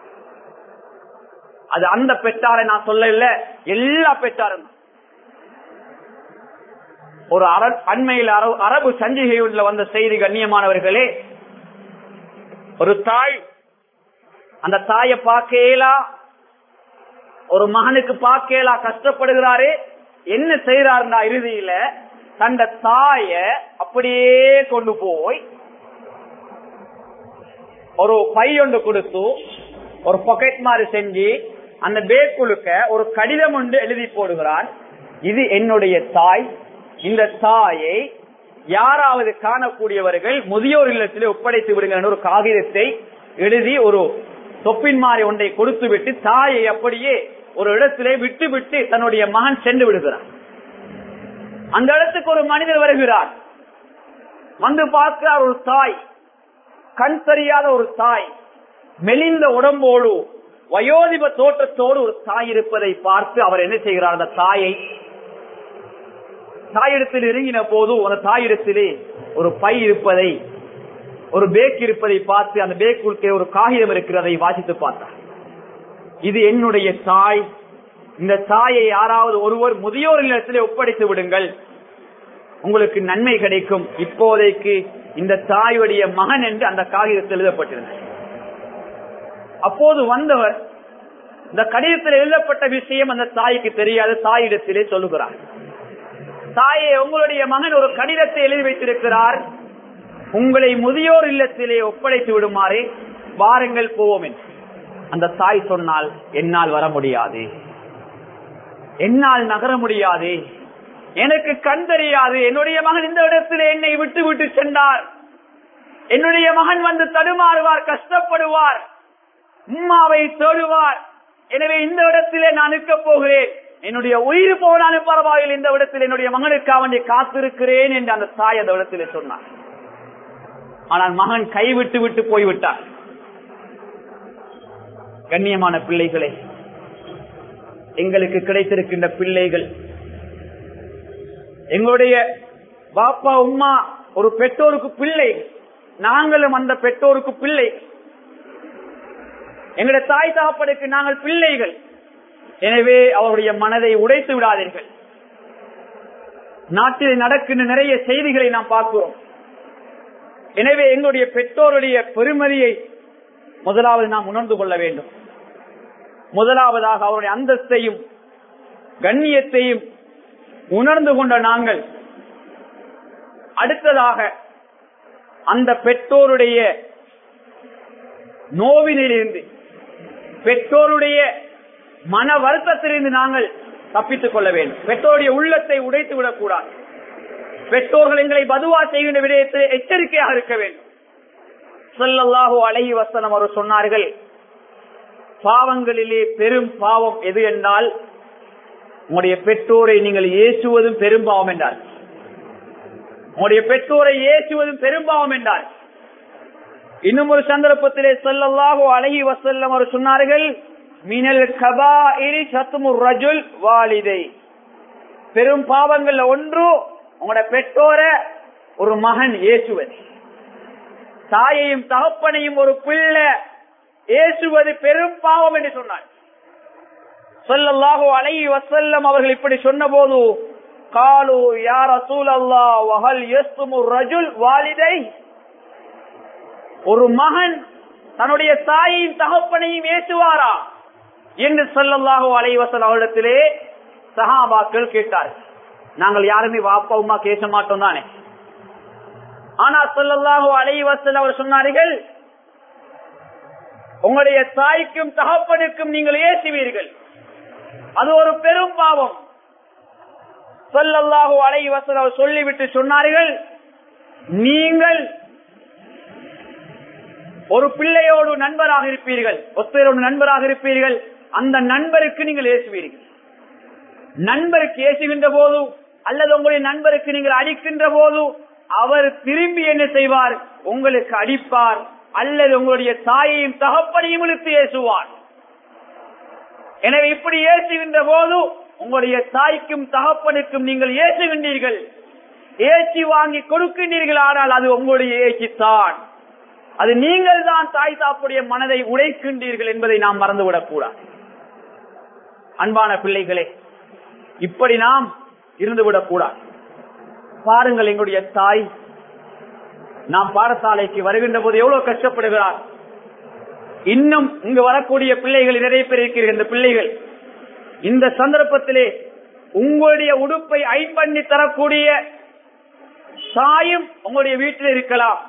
அது அந்த பெற்றாரை நான் சொல்ல இல்ல எல்லா பெற்றாரும் ஒரு அர- அண்மையில் அரபு- அரபு சஞ்சிகையுள்ள வந்த செய்தி கண்ணியமானவர்களே ஒரு தாய் அந்த தாயை பார்க்கலா ஒரு மகனுக்கு பார்க்கலா கஷ்டப்படுகிறாரு என்ன செய்யறாருண்டா இறுதியில தந்த தாய அப்படியே கொண்டு போய் ஒரு பை ஒன்று கொடுத்து ஒரு பாக்கெட் மாதிரி செஞ்சு அந்த பேக்குழுக்க ஒரு கடிதம் ஒன்று எழுதி போடுகிறான் இது என்னுடைய தாய் இந்த தாயை யாராவது காணக்கூடியவர்கள் முதியோர் இல்லத்திலே ஒப்படைத்து விடுங்க ஒரு காகிதத்தை எழுதி ஒரு தொப்பின் மாதிரி ஒன்றை கொடுத்து விட்டு தாயை அப்படியே ஒரு இடத்திலே விட்டு விட்டு தன்னுடைய மகன் சென்று விடுகிறான் அந்த இடத்துக்கு ஒரு மனிதர் வருகிறார் வந்து பார்க்கிறார் ஒரு தாய் கண் தெரியாத ஒரு தாய் மெலிந்த உடம்போடு வயோதிப தோற்றத்தோடு ஒரு தாய் இருப்பதை பார்த்து அவர் என்ன செய்கிறார் அந்த தாயை தாயிடத்தில் இறங்கின போது அந்த தாயிடத்திலே ஒரு பை இருப்பதை ஒரு பேக் இருப்பதை பார்த்து அந்த பேக் உள்கே ஒரு காகிதம் இருக்கிறதை வாசித்து பார்த்தார் இது என்னுடைய தாய் இந்த தாயை யாராவது ஒருவர் முதியோர் இல்லத்திலே ஒப்படைத்து விடுங்கள் உங்களுக்கு நன்மை கிடைக்கும் இப்போதைக்கு இந்த தாயுடைய மகன் என்று அந்த காகிதத்தில் எழுதப்பட்டிருந்தது அப்போது வந்தவர் இந்த கடிதத்தில் எழுதப்பட்ட விஷயம் அந்த தாய்க்கு தெரியாது தாயிடத்திலே சொல்லுகிறார் தாயே உங்களுடைய மகன் ஒரு கடிதத்தை எழுதி வைத்திருக்கிறார் உங்களை முதியோர் இல்லத்திலே ஒப்படைத்து விடுமாறு வாருங்கள் போவோம் என்று அந்த தாய் சொன்னால் என்னால் வர முடியாது என்னால் நகர முடியாது எனக்கு கண் தெரியாது என்னுடைய மகன் இந்த இடத்திலே என்னை விட்டு விட்டு சென்றார் என்னுடைய மகன் வந்து தடுமாறுவார் கஷ்டப்படுவார் உம்மாவை தேடுவார் எனவே இந்த இடத்திலே நான் நிற்க போகிறேன் என்னுடைய உயிர் போனாலும் பரவாயில்லை இந்த இடத்தில் என்னுடைய மகனுக்காக வேண்டி காத்திருக்கிறேன் என்று அந்த தாய் அந்த இடத்திலே சொன்னார் ஆனால் மகன் கைவிட்டு விட்டு போய்விட்டார் கண்ணியமான பிள்ளைகளே எங்களுக்கு கிடைத்திருக்கின்ற பிள்ளைகள் எங்களுடைய பாப்பா உம்மா ஒரு பெற்றோருக்கு பிள்ளை நாங்களும் அந்த பெற்றோருக்கு பிள்ளை எங்களுடைய தாய் தகப்பனுக்கு நாங்கள் பிள்ளைகள் எனவே அவருடைய மனதை உடைத்து விடாதீர்கள் நாட்டில் நடக்கின்ற நிறைய செய்திகளை நாம் பார்க்கிறோம் எனவே எங்களுடைய பெற்றோருடைய பெருமதியை முதலாவது நாம் உணர்ந்து கொள்ள வேண்டும் முதலாவதாக அவருடைய அந்தஸ்தையும் கண்ணியத்தையும் உணர்ந்து கொண்ட நாங்கள் அடுத்ததாக அந்த பெற்றோருடைய நோவினிலிருந்து பெற்றோருடைய மன வருத்தத்திலிருந்து நாங்கள் தப்பித்துக் கொள்ள வேண்டும் பெற்றோருடைய உள்ளத்தை உடைத்து விடக்கூடாது பெற்றோர்கள் எங்களை பதுவா செய்கின்ற விடயத்தில் எச்சரிக்கையாக இருக்க வேண்டும் சொல்லல்லாஹோ அழகி வசனம் அவர் சொன்னார்கள் பாவங்களிலே பெரும் பாவம் எது என்றால் உங்களுடைய பெற்றோரை நீங்கள் ஏசுவதும் பெரும்பாவம் என்றார் உங்களுடைய பெற்றோரை ஏசுவதும் பெரும்பாவம் என்றார் இன்னும் ஒரு சந்தர்ப்பத்திலே சொல்லல்லாஹோ அழகி வசல்லம் அவர் சொன்னார்கள் மினல் கபா இரி சத்துமு ரஜுல் வாலிதை பெரும் பாவங்கள்ல ஒன்று உங்களோட பெற்றோர ஒரு மகன் ஏசுவது தாயையும் தகப்பனையும் ஒரு பிள்ளை ஏசுவது பெரும் பாவம் என்று சொன்னார் சொல்லல்லாஹோ அலை வசல்லம் அவர்கள் இப்படி சொன்ன போது காலு யார் அசூல் அல்லா வஹல் எஸ்துமு ரஜுல் வாலிதை ஒரு மகன் தன்னுடைய தாயையும் தகப்பனையும் ஏசுவாரா என்று சொல்லல்லாஹோ அலைவசல் அவரிடத்திலே சஹாபாக்கள் கேட்டார் நாங்கள் யாருமே வாப்பா உமா கேச மாட்டோம் தானே ஆனா சொல்லல்லாஹோ அலைவசல் அவர் சொன்னார்கள் உங்களுடைய தாய்க்கும் தகப்பனுக்கும் நீங்கள் ஏசுவீர்கள் அது ஒரு பெரும் பாவம் சொல்லல்லாஹோ அலைவசல் அவர் சொல்லிவிட்டு சொன்னார்கள் நீங்கள் ஒரு பிள்ளையோடு நண்பராக இருப்பீர்கள் ஒருத்தரோடு நண்பராக இருப்பீர்கள் அந்த நண்பருக்கு நீங்கள் ஏசுவீர்கள் நண்பருக்கு ஏசுகின்ற போது அல்லது உங்களுடைய நண்பருக்கு நீங்கள் அடிக்கின்ற போது அவர் திரும்பி என்ன செய்வார் உங்களுக்கு அடிப்பார் அல்லது உங்களுடைய தாயையும் தகப்பனையும் இழுத்து ஏசுவார் எனவே இப்படி ஏசுகின்ற போது உங்களுடைய தாய்க்கும் தகப்பனுக்கும் நீங்கள் ஏசுகின்றீர்கள் ஏச்சி வாங்கி கொடுக்கின்றீர்கள் ஆனால் அது உங்களுடைய ஏச்சித்தான் அது நீங்கள் தான் தாய் தாப்புடைய மனதை உடைக்கின்றீர்கள் என்பதை நாம் மறந்துவிடக் கூடாது அன்பான பிள்ளைகளே இப்படி நாம் இருந்துவிடக் கூடாது பாருங்கள் எங்களுடைய தாய் நாம் பாடசாலைக்கு வருகின்ற போது எவ்வளவு கஷ்டப்படுகிறார் இன்னும் இங்கு வரக்கூடிய பிள்ளைகள் நிறைய பேர் இருக்கிற இந்த பிள்ளைகள் இந்த சந்தர்ப்பத்திலே உங்களுடைய உடுப்பை ஐ பண்ணி தரக்கூடிய தாயும் உங்களுடைய வீட்டில் இருக்கலாம்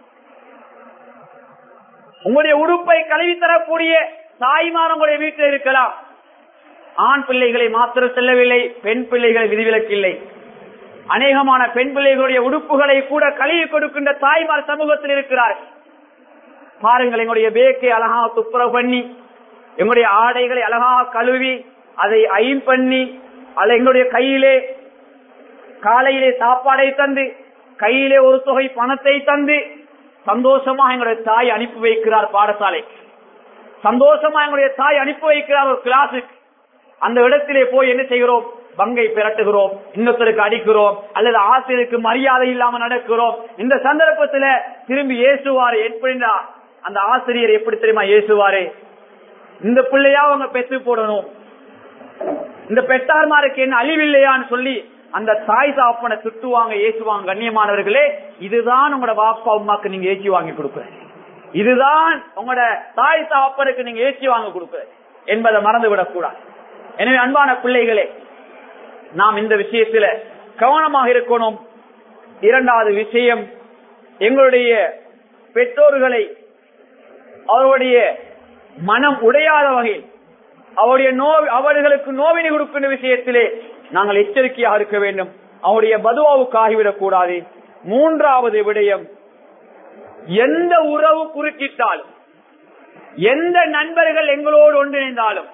உங்களுடைய உடுப்பை கழுவி தரக்கூடிய தாய்மார் உங்களுடைய வீட்டில் இருக்கலாம் ஆண் பிள்ளைகளை மாத்திரம் செல்லவில்லை பெண் பிள்ளைகள் விதிவிலக்கில்லை அநேகமான பெண் பிள்ளைகளுடைய உடுப்புகளை கூட கழுவி கொடுக்கின்ற தாய்மார் சமூகத்தில் இருக்கிறார் பாருங்கள் எங்களுடைய பேக்கை அழகாக துப்புரவு பண்ணி எங்களுடைய ஆடைகளை அழகாக கழுவி அதை ஐம் பண்ணி அல்ல எங்களுடைய கையிலே காலையிலே சாப்பாடை தந்து கையிலே ஒரு தொகை பணத்தை தந்து சந்தோஷமா எங்களுடைய தாய் அனுப்பி வைக்கிறார் பாடசாலைக்கு சந்தோஷமா எங்களுடைய தாய் அனுப்பி வைக்கிறார் ஒரு கிளாஸுக்கு அந்த இடத்திலே போய் என்ன செய்கிறோம் பங்கை பிரட்டுகிறோம் இன்னொருத்தருக்கு அடிக்கிறோம் அல்லது ஆசிரியருக்கு மரியாதை இல்லாம நடக்கிறோம் இந்த சந்தர்ப்பத்துல திரும்பி ஏசுவாரு எப்படின்னா அந்த ஆசிரியர் எப்படி தெரியுமா ஏசுவாரு இந்த பிள்ளையா அவங்க பெற்று போடணும் இந்த பெற்றார்மாருக்கு என்ன அழிவில்லையான்னு சொல்லி அந்த தாய் சாப்பனை திட்டுவாங்க ஏசுவாங்க கண்ணியமானவர்களே இதுதான் உங்களோட வாப்பா அம்மாக்கு நீங்க ஏற்றி வாங்கி கொடுக்குற இதுதான் உங்களோட தாய் சாப்பனுக்கு நீங்க ஏற்றி வாங்க கொடுக்குற என்பதை மறந்து விடக்கூடாது எனவே அன்பான பிள்ளைகளே நாம் இந்த விஷயத்துல கவனமாக இருக்கணும் இரண்டாவது விஷயம் எங்களுடைய பெற்றோர்களை அவருடைய மனம் உடையாத வகையில் அவருடைய நோ அவர்களுக்கு நோவினை கொடுக்கின்ற விஷயத்திலே நாங்கள் எச்சரிக்கையாக இருக்க வேண்டும் அவருடைய பதுவாவுக்கு ஆகிவிடக் கூடாது மூன்றாவது விடயம் எந்த உறவு குறுக்கிட்டாலும் எந்த நண்பர்கள் எங்களோடு ஒன்றிணைந்தாலும்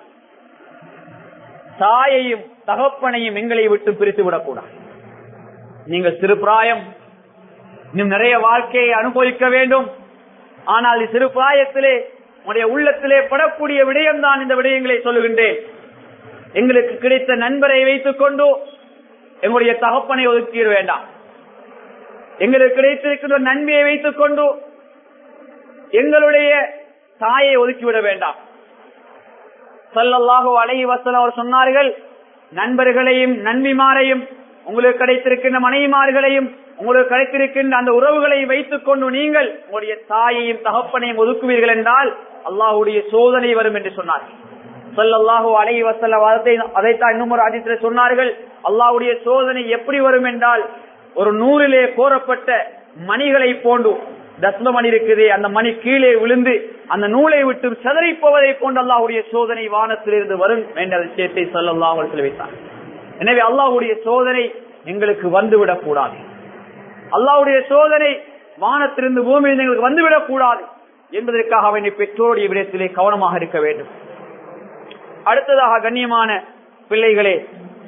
தாயையும் தகப்பனையும் எங்களை விட்டு பிரித்து விடக்கூடாது நீங்கள் சிறு பிராயம் இன்னும் நிறைய வாழ்க்கையை அனுபவிக்க வேண்டும் ஆனால் சிறு பிராயத்திலே உடைய உள்ளத்திலே படக்கூடிய விடயம் தான் இந்த விடயங்களை சொல்லுகின்றேன் எங்களுக்கு கிடைத்த நண்பரை வைத்துக் கொண்டு எங்களுடைய தகப்பனை ஒதுக்கிட வேண்டாம் எங்களுக்கு கிடைத்திருக்கின்ற நன்மையை வைத்துக் கொண்டு எங்களுடைய தாயை ஒதுக்கிவிட வேண்டாம் சொல்லல்லாஹோ அழகி வசல் அவர் சொன்னார்கள் நண்பர்களையும் நன்பிமாரையும் உங்களுக்கு கிடைத்திருக்கின்ற மனைவிமார்களையும் உங்களுக்கு கிடைத்திருக்கின்ற அந்த உறவுகளை வைத்துக் கொண்டு நீங்கள் உங்களுடைய தாயையும் தகப்பனையும் ஒதுக்குவீர்கள் என்றால் அல்லாஹுடைய சோதனை வரும் என்று சொன்னார் சொல்லல்லாஹோ அழகி வசல்ல அதைத்தான் இன்னும் ஒரு அதித்தில் சொன்னார்கள் அல்லாஹுடைய சோதனை எப்படி வரும் என்றால் ஒரு நூறிலே கோரப்பட்ட மணிகளை போன்று தஸ்ம மணி இருக்குது அந்த மணி கீழே விழுந்து அந்த நூலை விட்டு செதறி போவதை போன்று அல்லாஹுடைய சோதனை வானத்திலிருந்து வரும் என்ற விஷயத்தை சொல்லல்லா அவர் தெரிவித்தார் எனவே அல்லாஹுடைய சோதனை எங்களுக்கு வந்துவிடக் கூடாது அல்லாஹுடைய சோதனை வானத்திலிருந்து பூமியில் எங்களுக்கு வந்துவிடக் கூடாது என்பதற்காக அவனை பெற்றோருடைய விடத்திலே கவனமாக இருக்க வேண்டும் அடுத்ததாக கண்ணியமான பிள்ளைகளே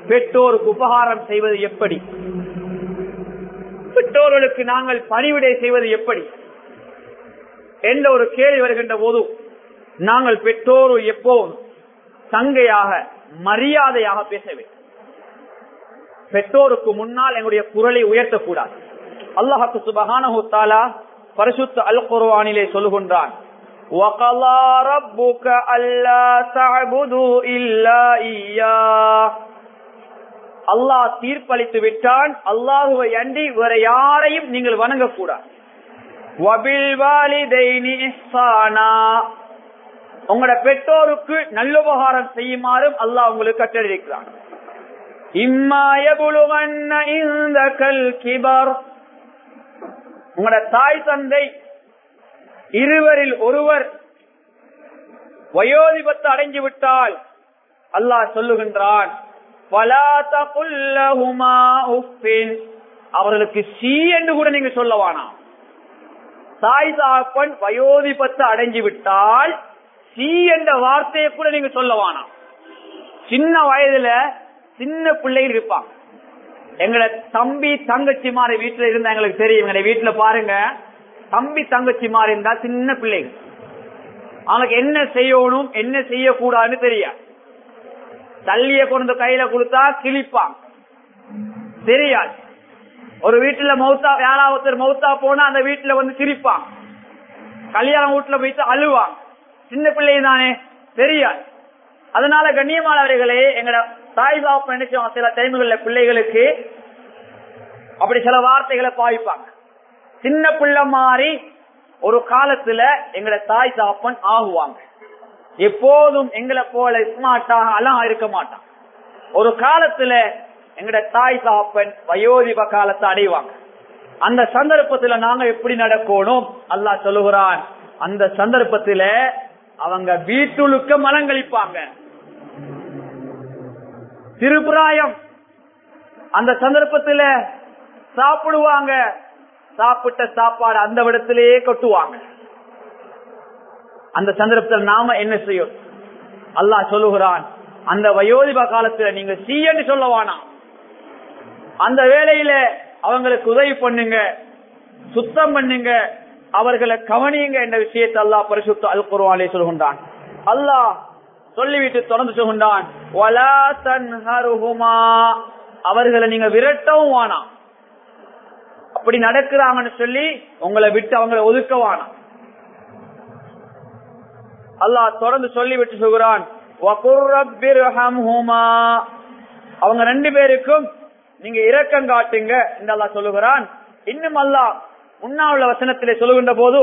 பெற்றோருக்கு உபகாரம் செய்வது எப்படி பெற்றோர்களுக்கு நாங்கள் பணிவிடை செய்வது எப்படி என்ற ஒரு கேள்வி வருகின்ற போது நாங்கள் பெற்றோர் எப்போதும் சங்கையாக மரியாதையாக பேச வேண்டும் பெற்றோருக்கு முன்னால் எங்களுடைய குரலை உயர்த்தக்கூடாது அல்லாஹு சுபஹானஹு தஆலா பரிசுத்த அல் குர்ஆனிலே சொல்லுகின்றான் وَقَضَى رَبُّكَ أَلَّا تَعْبُدُوا إِلَّا إِيَّاهُ அல்லாஹ் தீர்ப்பளித்து விட்டான் அல்லாஹுவை அன்றி வேற யாரையும் நீங்கள் வணங்கக்கூடாது வபில்வாலிதைனி இஹ்சானா உங்களோட பெற்றோருக்கு நல்லுபகாரம் செய்யுமாறும் அல்லாஹ் உங்களுக்கு கட்டளிருக்கிறான் இம்மாயபுலுவன்ன இந்த கல் கிபர் உங்களோட தாய் தந்தை இருவரில் ஒருவர் வயோதிபத்தை அடைஞ்சு விட்டால் அல்லாஹ் சொல்லுகின்றான் "ஃபலா தகுல் லஹுமா உஃபின்." அவர்களுக்கு சி என்று கூட நீங்க சொல்ல வேணாம் தாய் தாப்பன் வயோதிபத்தை அடைஞ்சு விட்டால் சி என்ற வார்த்தையை கூட நீங்க சொல்ல வேணாம் சின்ன வயதுல சின்ன பிள்ளைகள் இருப்பாங்க எங்களை தம்பி தங்கச்சி மாதிரி வீட்டுல இருந்தா எங்களுக்கு தெரியும் எங்களை வீட்டுல பாருங்க தம்பி தங்கச்சி மாதிரி இருந்தா சின்ன பிள்ளைகள் அவனுக்கு என்ன செய்யணும் என்ன செய்யக்கூடாதுன்னு தெரியாது தள்ளிய கொண்டு கையில கொடுத்தா கிழிப்பான் தெரியாது ஒரு வீட்டுல மௌத்தா யாராவது ஒருத்தர் மௌத்தா போனா அந்த வீட்டுல வந்து சிரிப்பான் கல்யாணம் வீட்டுல போயிட்டு அழுவான் சின்ன பிள்ளை தானே தெரியாது அதனால கண்ணியமானவர்களே எங்கட தாய் பாப்பா நினைச்சோம் சில டைம்கள்ல பிள்ளைகளுக்கு அப்படி சில வார்த்தைகளை பாவிப்பாங்க சின்ன பிள்ளை மாறி ஒரு காலத்துல எங்கட தாய் தாப்பன் ஆகுவாங்க எப்போதும் எங்களை போல ஸ்மார்ட்டாக எல்லாம் இருக்க மாட்டான் ஒரு காலத்துல எங்கட தாய் தாப்பன் வயோதிப காலத்தை அடைவாங்க அந்த சந்தர்ப்பத்துல நாங்க எப்படி நடக்கணும் அல்லாஹ் சொல்லுகிறான் அந்த சந்தர்ப்பத்துல அவங்க வீட்டுழுக்க மலங்களிப்பாங்க திருப்புராயம் அந்த சந்தர்ப்பத்துல சாப்பிடுவாங்க சாப்பிட்ட சாப்பாடு அந்த விடத்திலேயே கொட்டுவாங்க அந்த சந்தர்ப்பத்தில் நாம என்ன செய்யும் அல்லாஹ் சொல்லுகிறான் அந்த வயோதிப காலத்துல நீங்க சீன்னு சொல்ல வேணாம் அந்த வேலையில அவங்களுக்கு உதவி பண்ணுங்க சுத்தம் பண்ணுங்க அவர்களை கவனியுங்க என்ற விஷயத்தை அல்லாஹ் பரிசுத்த அல் குர்ஆனிலே சொல்கின்றான் அல்லாஹ் சொல்லிவிட்டு தொடர்ந்து சொல்கின்றான் "வலா தன்ஹருஹுமா." அவர்களை நீங்க விரட்டவும் வேணாம் அப்படி நடக்கிறாங்கன்னு சொல்லி உங்களை விட்டு அவங்களை ஒதுக்க வேணாம் அல்லாஹ் தொடர்ந்து சொல்லிவிட்டு சொல்கிறான் "வகுர் ரப்பிர்ஹம்ஹுமா." அவங்க ரெண்டு பேருக்கும் நீங்க இரக்கம் காட்டுங்க என்று அல்லாஹ் சொல்லுகிறான் இன்னும் அல்லாஹ் முன்னாள் வசனத்திலே சொல்லுகின்ற போது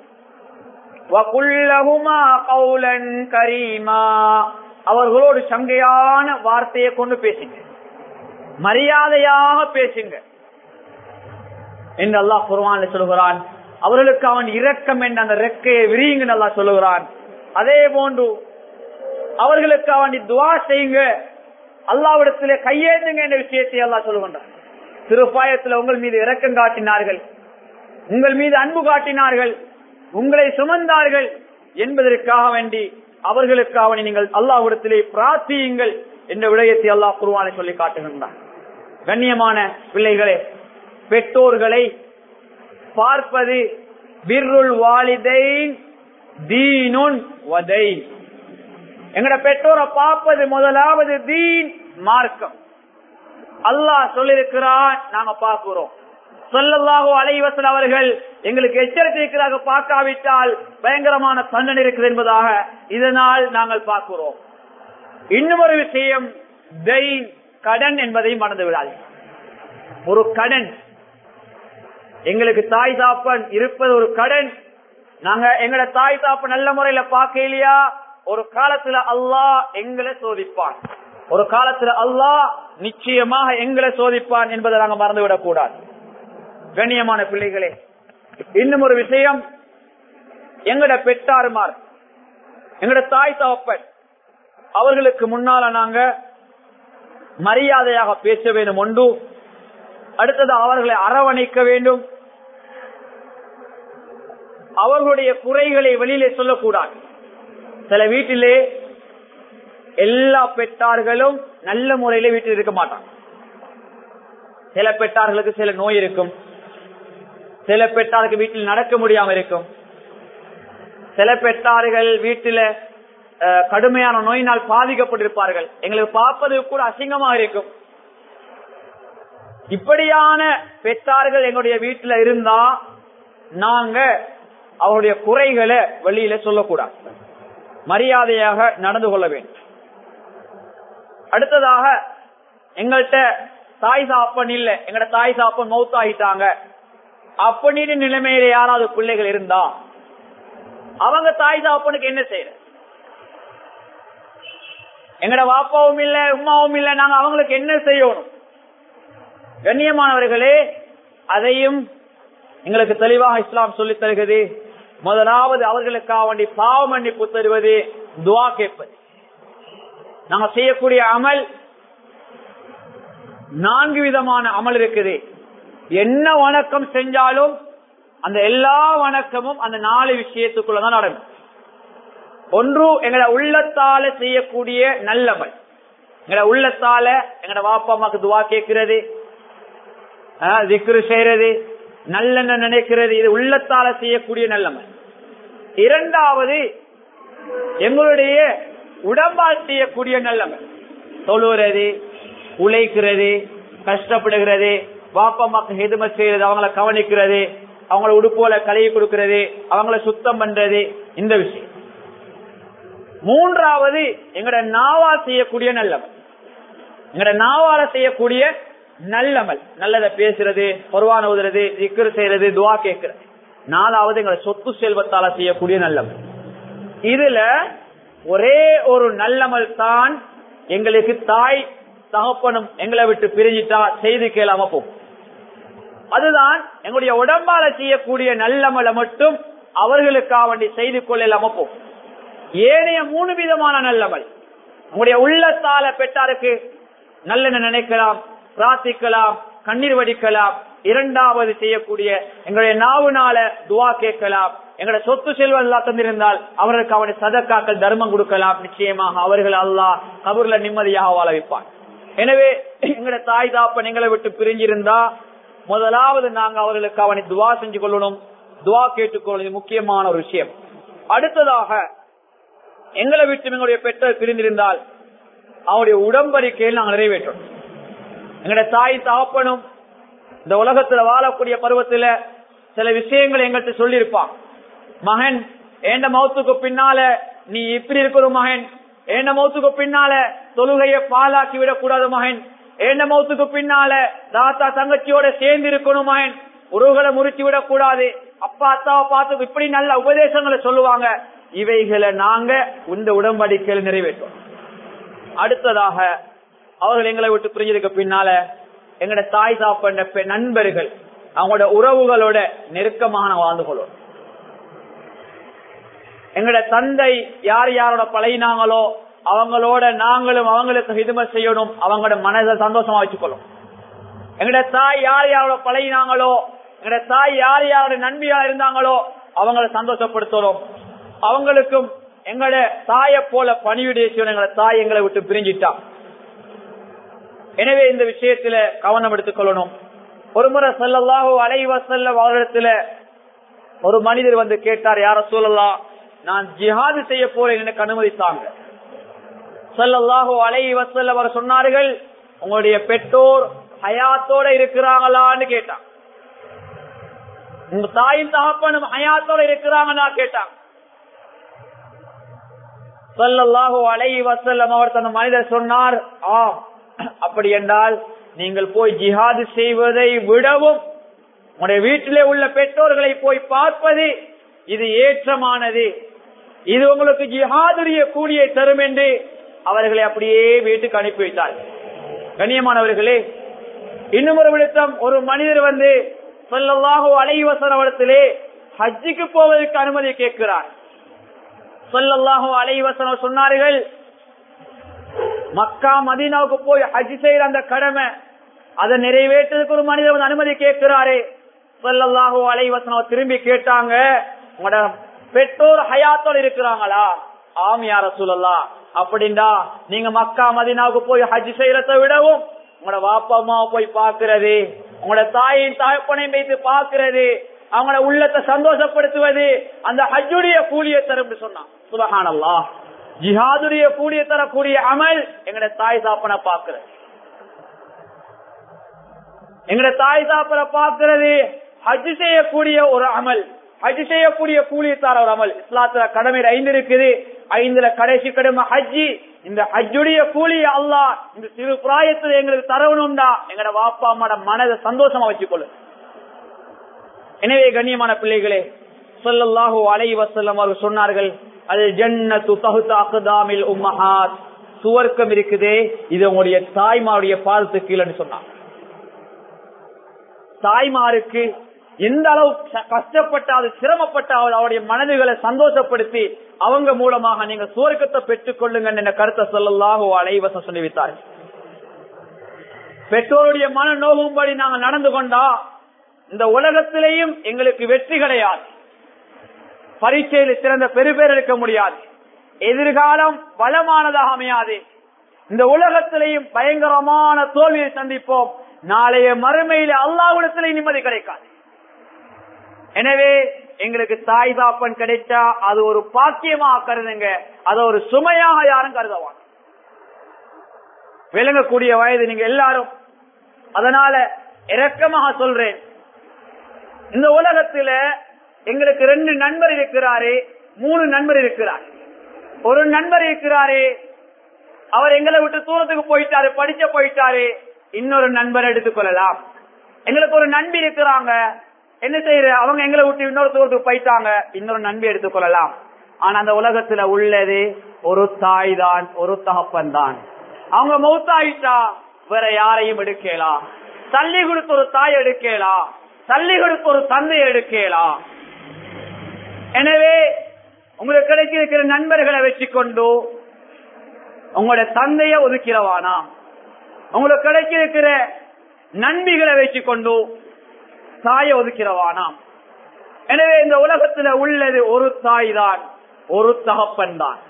"வகுல்லஹுமா கௌலன் கரீமா." அவர்களோடு சங்கையான வார்த்தையை கொண்டு பேசுங்க மரியாதையாக பேசுங்க என்று அல்லாஹ் குர்ஆன்ல சொல்லுகிறான் அவர்களுக்கு அவன் இரக்கம் என்ற அந்த ரெக்கையை விரியுங்க அல்லாஹ் சொல்லுகிறான் அதே போன்று அவர்களுக்கு அவன் துவா செய்யுங்க அல்லாவிடத்திலே கையேந்துங்க என்ற விஷயத்தை அல்லாஹ் சொல்லுகின்றான் திருப்பாயத்தில் உங்கள் மீது இரக்கம் காட்டினார்கள் உங்கள் மீது அன்பு காட்டினார்கள் உங்களை சுமந்தார்கள் என்பதற்காக வேண்டி அவர்களுக்கு அவனை நீங்கள் அல்லாஹ்விடத்திலே பிரார்த்தியுங்கள் என்ற விடயத்தை அல்லாஹ் குருவானை சொல்லி காட்டுகின்றான் கண்ணியமான பிள்ளைகளே பெற்றோர்களை பார்ப்பது பிர்ருல் வாலிதைன் தீனுன் வதைன் எங்கட பெற்றோரை பார்ப்பது முதலாவது தீன் மார்க்கம் அல்லாஹ் சொல்லிருக்கிறான் நாங்க பார்க்கிறோம் சொல்லல்லாஹோ அலைவசல் அவர்கள் எங்களுக்கு எச்சரித்திருக்கிறாக பார்க்காவிட்டால் பயங்கரமான தண்டனை இருக்குது என்பதாக இதனால் நாங்கள் பார்க்கிறோம் இன்னும் ஒரு விஷயம் தெயின் கடன் என்பதை மறந்து விடாது ஒரு கடன் எங்களுக்கு தாய் தாப்பன் இருப்பது ஒரு கடன் நாங்க எங்கட தாய் தாப்பன் நல்ல முறையில பார்க்கலையா ஒரு காலத்துல அல்லாஹ் எங்களை சோதிப்பான் ஒரு காலத்துல அல்லாஹ் நிச்சயமாக எங்களை சோதிப்பான் என்பதை நாங்க மறந்துவிடக் கூடாது கண்ணியமான பிள்ளைகளே இன்னும் ஒரு விஷயம் எங்கட பெற்றாருமார் எங்கட தாய் தகப்பன் அவர்களுக்கு முன்னால நாங்க மரியாதையாக பேச வேண்டும் ஒன்று அடுத்தது அவர்களை அரவணைக்க வேண்டும் அவர்களுடைய குறைகளை வெளியிலே சொல்லக்கூடாது சில வீட்டிலே எல்லா பெற்றார்களும் நல்ல முறையில வீட்டில் இருக்க மாட்டாங்க சில பெற்றார்களுக்கு சில நோய் இருக்கும் சில பெற்றாருக்கு வீட்டில் நடக்க முடியாம இருக்கும் சில பெற்றார்கள் வீட்டில அஹ், கடுமையான நோயினால் பாதிக்கப்பட்டிருப்பார்கள் எங்களுக்கு பார்ப்பது கூட அசிங்கமா இருக்கும் இப்படியான பெற்றார்கள் எங்களுடைய வீட்டுல இருந்தா நாங்க அவருடைய குறைகளை வெளியில சொல்லக்கூடாது மரியாதையாக நடந்து கொள்ள வேண்டும் அடுத்ததாக எங்கள்கிட்ட தாய் சாப்பன் இல்ல எங்கட தாய் சாப்பன் மௌத்தாகிட்டாங்க அப்படின்னு நிலைமையில யாராவது பிள்ளைகள் இருந்தா அவங்க தாய் சாப்பனுக்கு என்ன செய்யற எங்கட வாப்பாவும் இல்ல உமாவும் இல்ல நாங்க அவங்களுக்கு என்ன செய்யணும் கண்ணியமானவர்களே அதையும் எங்களுக்கு தெளிவாக இஸ்லாம் சொல்லித் தருகிறது முதலாவது அவர்களுக்காக வேண்டி பாவ மன்னிப்பு தருவது துவா கேட்பது நாங்க செய்யக்கூடிய அமல் நான்கு விதமான அமல் இருக்குது என்ன வணக்கம் செஞ்சாலும் அந்த எல்லா வணக்கமும் அந்த நாலு விஷயத்துக்குள்ளதான் நடக்கும் ஒன்று எங்கட உள்ளத்தால செய்யக்கூடிய நல்லமல் எங்கட உள்ளத்தால எங்கட வாப்பா அம்மாக்கு துவா கேட்கிறது திக்ரு செய்யறது நல்லெண்ண நினைக்கிறது இது உள்ளத்தால செய்யக்கூடிய நல்லமல் இரண்டாவது எங்களுடைய உடம்பால் செய்யக்கூடிய நல்லமல் தொழுகிறது உழைக்கிறது கஷ்டப்படுகிறது வாப்பம்மாக்கு ஹெதுமை செய்யறது அவங்கள கவனிக்கிறது அவங்கள உடுப்போல கழுவி கொடுக்கிறது அவங்கள சுத்தம் பண்றது இந்த விஷயம் மூன்றாவது எங்கட நாவா செய்யக்கூடிய நல்லமல் எங்கட நாவால செய்யக்கூடிய நல்லமல் நல்லதை பேசுறது பொருவான உதறது திக்கர் செய்யறது துவா கேட்கிறது நாலாவது எங்களை சொத்து செல்வத்தால செய்யக்கூடிய நல்லமல் இதுல ஒரே ஒரு நல்லமல் தான் எங்களுக்கு தாய் தகப்பனும் எங்களை விட்டு பிரிஞ்சிட்டா செய்து கேளாம போகும் அதுதான் எங்களுடைய உடம்பால செய்யக்கூடிய நல்லமலை மட்டும் அவர்களுக்காக வேண்டி செய்து கொள்ளலாம போகும் ஏனைய மூணு விதமான நல்லமல் உங்களுடைய உள்ளத்தால பெற்றாருக்கு நல்லெண்ண நினைக்கலாம் பிரார்த்திக்கலாம் கண்ணீர் வடிக்கலாம் இரண்டாவது செய்யக்கூடிய எங்களுடைய நாவுனால துவா கேட்கலாம் எங்களுடைய சொத்து செல்வம் எல்லாம் தந்திருந்தால் அவர்களுக்கு அவனை சதக்காக்கள் தர்மம் கொடுக்கலாம் நிச்சயமாக அவர்கள் அல்லாஹ் கபூர்ல நிம்மதியாக வாழ வைப்பான் எனவே எங்களுடைய தாய் தாப்பன் எங்களை விட்டு பிரிஞ்சிருந்தா முதலாவது நாங்க அவர்களுக்கு அவனை துவா செஞ்சு கொள்ளணும் துவா கேட்டுக்கொள்வது முக்கியமான ஒரு விஷயம் அடுத்ததாக எங்களை விட்டு எங்களுடைய பெற்றோர் பிரிந்திருந்தால் அவருடைய உடம்படிக்கையில் நாங்கள் நிறைவேற்றணும் எங்களுடைய தாய் தாப்பனும் இந்த உலகத்துல வாழக்கூடிய பருவத்துல சில விஷயங்கள் எங்கள்கிட்ட சொல்லியிருப்பான் மகன் ஏண்ட மௌத்துக்கு பின்னால நீ இப்படி இருக்கிற மகன் ஏண்ட மௌத்துக்கு பின்னால தொழுகையை பாலாக்கி விடக்கூடாது மகன் ஏண்ட மௌத்துக்கு பின்னால தாத்தா தங்கச்சியோட சேர்ந்து இருக்கணும் மகன் உறவுகளை முறிச்சு விடக்கூடாது அப்பா அத்தாவை பார்த்து இப்படி நல்ல உபதேசங்களை சொல்லுவாங்க இவைகளை நாங்க இந்த உடம்படிக்கையில் நிறைவேற்றோம் அடுத்ததாக அவர்கள் எங்களை விட்டு பிரிஞ்சதுக்கு பின்னால எங்கட தாய் சாப்பிட்ட நண்பர்கள் அவங்களோட உறவுகளோட நெருக்கமாக வாழ்ந்து கொள்வோம் எங்கட தந்தை யார் யாரோட பழகினாங்களோ அவங்களோட நாங்களும் அவங்களுக்கு ஹிதுமை செய்யணும் அவங்களோட மனதை சந்தோஷமா வச்சுக்கொள்ளும் எங்கட தாய் யார் யாரோட பழகினாங்களோ எங்கட தாய் யார் யாரோட நன்மையா இருந்தாங்களோ அவங்கள சந்தோஷப்படுத்தணும் அவங்களுக்கும் எங்களோட தாய போல பணிவிடைய செய்யணும் எங்களோட தாய் எங்களை விட்டு பிரிஞ்சிட்டா எனவே இந்த விஷயத்துல கவனம் எடுத்துக் கொள்ளணும் ஒரு முறை செல்லல்லாஹோ அலைவசல்ல வாகனத்துல ஒரு மனிதர் வந்து கேட்டார் யார சொல்லலாம் நான் ஜிஹாது செய்ய போறேன் எனக்கு அனுமதித்தாங்க செல்லல்லாஹோ அலை வசல்ல அவர் சொன்னார்கள் உங்களுடைய பெற்றோர் ஹயாத்தோட இருக்கிறாங்களான்னு கேட்டான் உங்க தாயும் தகப்பனும் ஹயாத்தோட இருக்கிறாங்கன்னா கேட்டான் சொல்லல்லாஹோ அலை வசல்லம் அவர் தன் மனிதர் சொன்னார் ஆம் அப்படி என்றால் நீங்கள் போய் ஜிஹாது செய்வதை விடவும் உங்களுடைய வீட்டிலே உள்ள பெற்றோர்களை போய் பார்ப்பது இது ஏற்றமானது இது உங்களுக்கு ஜிஹாதுரிய கூலியை தரும் என்று அவர்களை அப்படியே வீட்டுக்கு அனுப்பி வைத்தார் கண்ணியமானவர்களே இன்னும் ஒரு விழுத்தம் ஒரு மனிதர் வந்து சொல்லல்லாஹோ அலைவசனத்திலே ஹஜ்ஜுக்கு போவதற்கு அனுமதி கேட்கிறார் சொல்லல்லாஹோ அலைவசனம் சொன்னார்கள் மக்கா மதீனாவுக்கு போய் ஹஜ் செய்யற அந்த கடமை அதை நிறைவேற்றதுக்கு ஒரு மனிதர் வந்து அனுமதி கேட்கிறாரே சொல்லல்லாஹோ அலைவசனம் திரும்பி கேட்டாங்க உங்களோட பெற்றோர் ஹயாத்தோட இருக்கிறாங்களா ஆம் யார சொல்லலாம் அப்படின்டா நீங்க மக்கா மதினாவுக்கு போய் ஹஜ் செய்யறதை விடவும் உங்களோட வாப்பா அம்மாவை போய் பாக்குறது உங்களோட தாயின் தகப்பனையும் வைத்து பாக்குறது அவங்களோட உள்ளத்தை சந்தோஷப்படுத்துவது அந்த ஹஜ்ஜுடைய கூலியை தரும் சொன்னான் சுபஹானல்லா ஜிஹாதுடைய கூலியை தரக்கூடிய அமல் எங்களோட தாய் தாப்பனை பாக்குறது எங்களோட தாய் தாப்பனை பாக்குறது ஹஜ் செய்யக்கூடிய ஒரு அமல் ஹஜ் செய்யக்கூடிய கூலியை தர ஒரு அமல் இஸ்லாத்துல கடமை ஐந்து இருக்குது ஐந்துல கடைசி கடமை ஹஜ்ஜி இந்த ஹஜ்ஜுடைய கூலி அல்லாஹ் இந்த சிறு பிராயத்துல எங்களுக்கு தரவணும்டா எங்கட வாப்பா அம்மாட மனதை சந்தோஷமா வச்சுக்கொள்ளு எனவே கண்ணியமான பிள்ளைகளே சொல்லல்லாஹு அலை வசல்லம் அவர்கள் சொன்னார்கள் அது ஜன்னத்து தகுத்த அகுதாமில் உம்மஹாத் சுவர்க்கம் இருக்குதே இது உங்களுடைய தாய்மாருடைய பாதத்து கீழன்னு சொன்னார் தாய்மாருக்கு எந்த அளவு கஷ்டப்பட்டாவது சிரமப்பட்டாவது அவருடைய மனதுகளை சந்தோஷப்படுத்தி அவங்க மூலமாக நீங்க சுவர்க்கத்தை பெற்றுக் கொள்ளுங்க என்ற கருத்தை சொல்லலாக அலைவசம் சொல்லி வைத்தார்கள் பெற்றோருடைய மன நோகும்படி நாங்கள் நடந்து கொண்டா இந்த உலகத்திலேயும் எங்களுக்கு வெற்றி கிடையாது பரீட்சையில் சிறந்த பெருபேர் எடுக்க முடியாது எதிர்காலம் வளமானதாக அமையாது இந்த உலகத்திலேயும் பயங்கரமான தோல்வியை சந்திப்போம் நாளைய மறுமையில அல்லாவிடத்திலே நிம்மதி கிடைக்காது எனவே எங்களுக்கு தாய் தாப்பன் கிடைச்சா அது ஒரு பாக்கியமாக கருதுங்க அது ஒரு சுமையாக யாரும் கருதவாங்க விளங்கக்கூடிய வயது நீங்க எல்லாரும் அதனால இரக்கமாக சொல்றேன் இந்த உலகத்துல எங்களுக்கு ரெண்டு நண்பர் இருக்கிறாரு மூணு நண்பர் இருக்கிறார் ஒரு நண்பர் இருக்கிறாரு அவர் எங்களை விட்டு தூரத்துக்கு போயிட்டாரு படிச்ச போயிட்டாரு இன்னொரு நண்பர் எடுத்துக்கொள்ளலாம் எங்களுக்கு ஒரு நண்பி இருக்கிறாங்க என்ன செய்யற அவங்க எங்களை விட்டு இன்னொரு தூரத்துக்கு போயிட்டாங்க இன்னொரு நண்பி எடுத்துக்கொள்ளலாம் ஆனா அந்த உலகத்துல உள்ளது ஒரு தாய் தான் ஒரு தகப்பன் தான் அவங்க மௌத்தாயிட்டா வேற யாரையும் எடுக்கலாம் தள்ளி கொடுத்த ஒரு தாய் எடுக்கலாம் தள்ளி கொடுத்த ஒரு தந்தை எடுக்கலாம் எனவே உங்களுக்கு கிடைச்சிருக்கிற நண்பர்களை வச்சுக்கொண்டு உங்களோட தந்தைய ஒதுக்கிறவானா உங்களுக்கு கிடைச்சிருக்கிற நண்பிகளை வச்சுக்கொண்டு தாயை ஒதுக்கிறவானாம் எனவே இந்த உலகத்துல உள்ளது ஒரு தாய் தான் ஒரு தகப்பன் தான்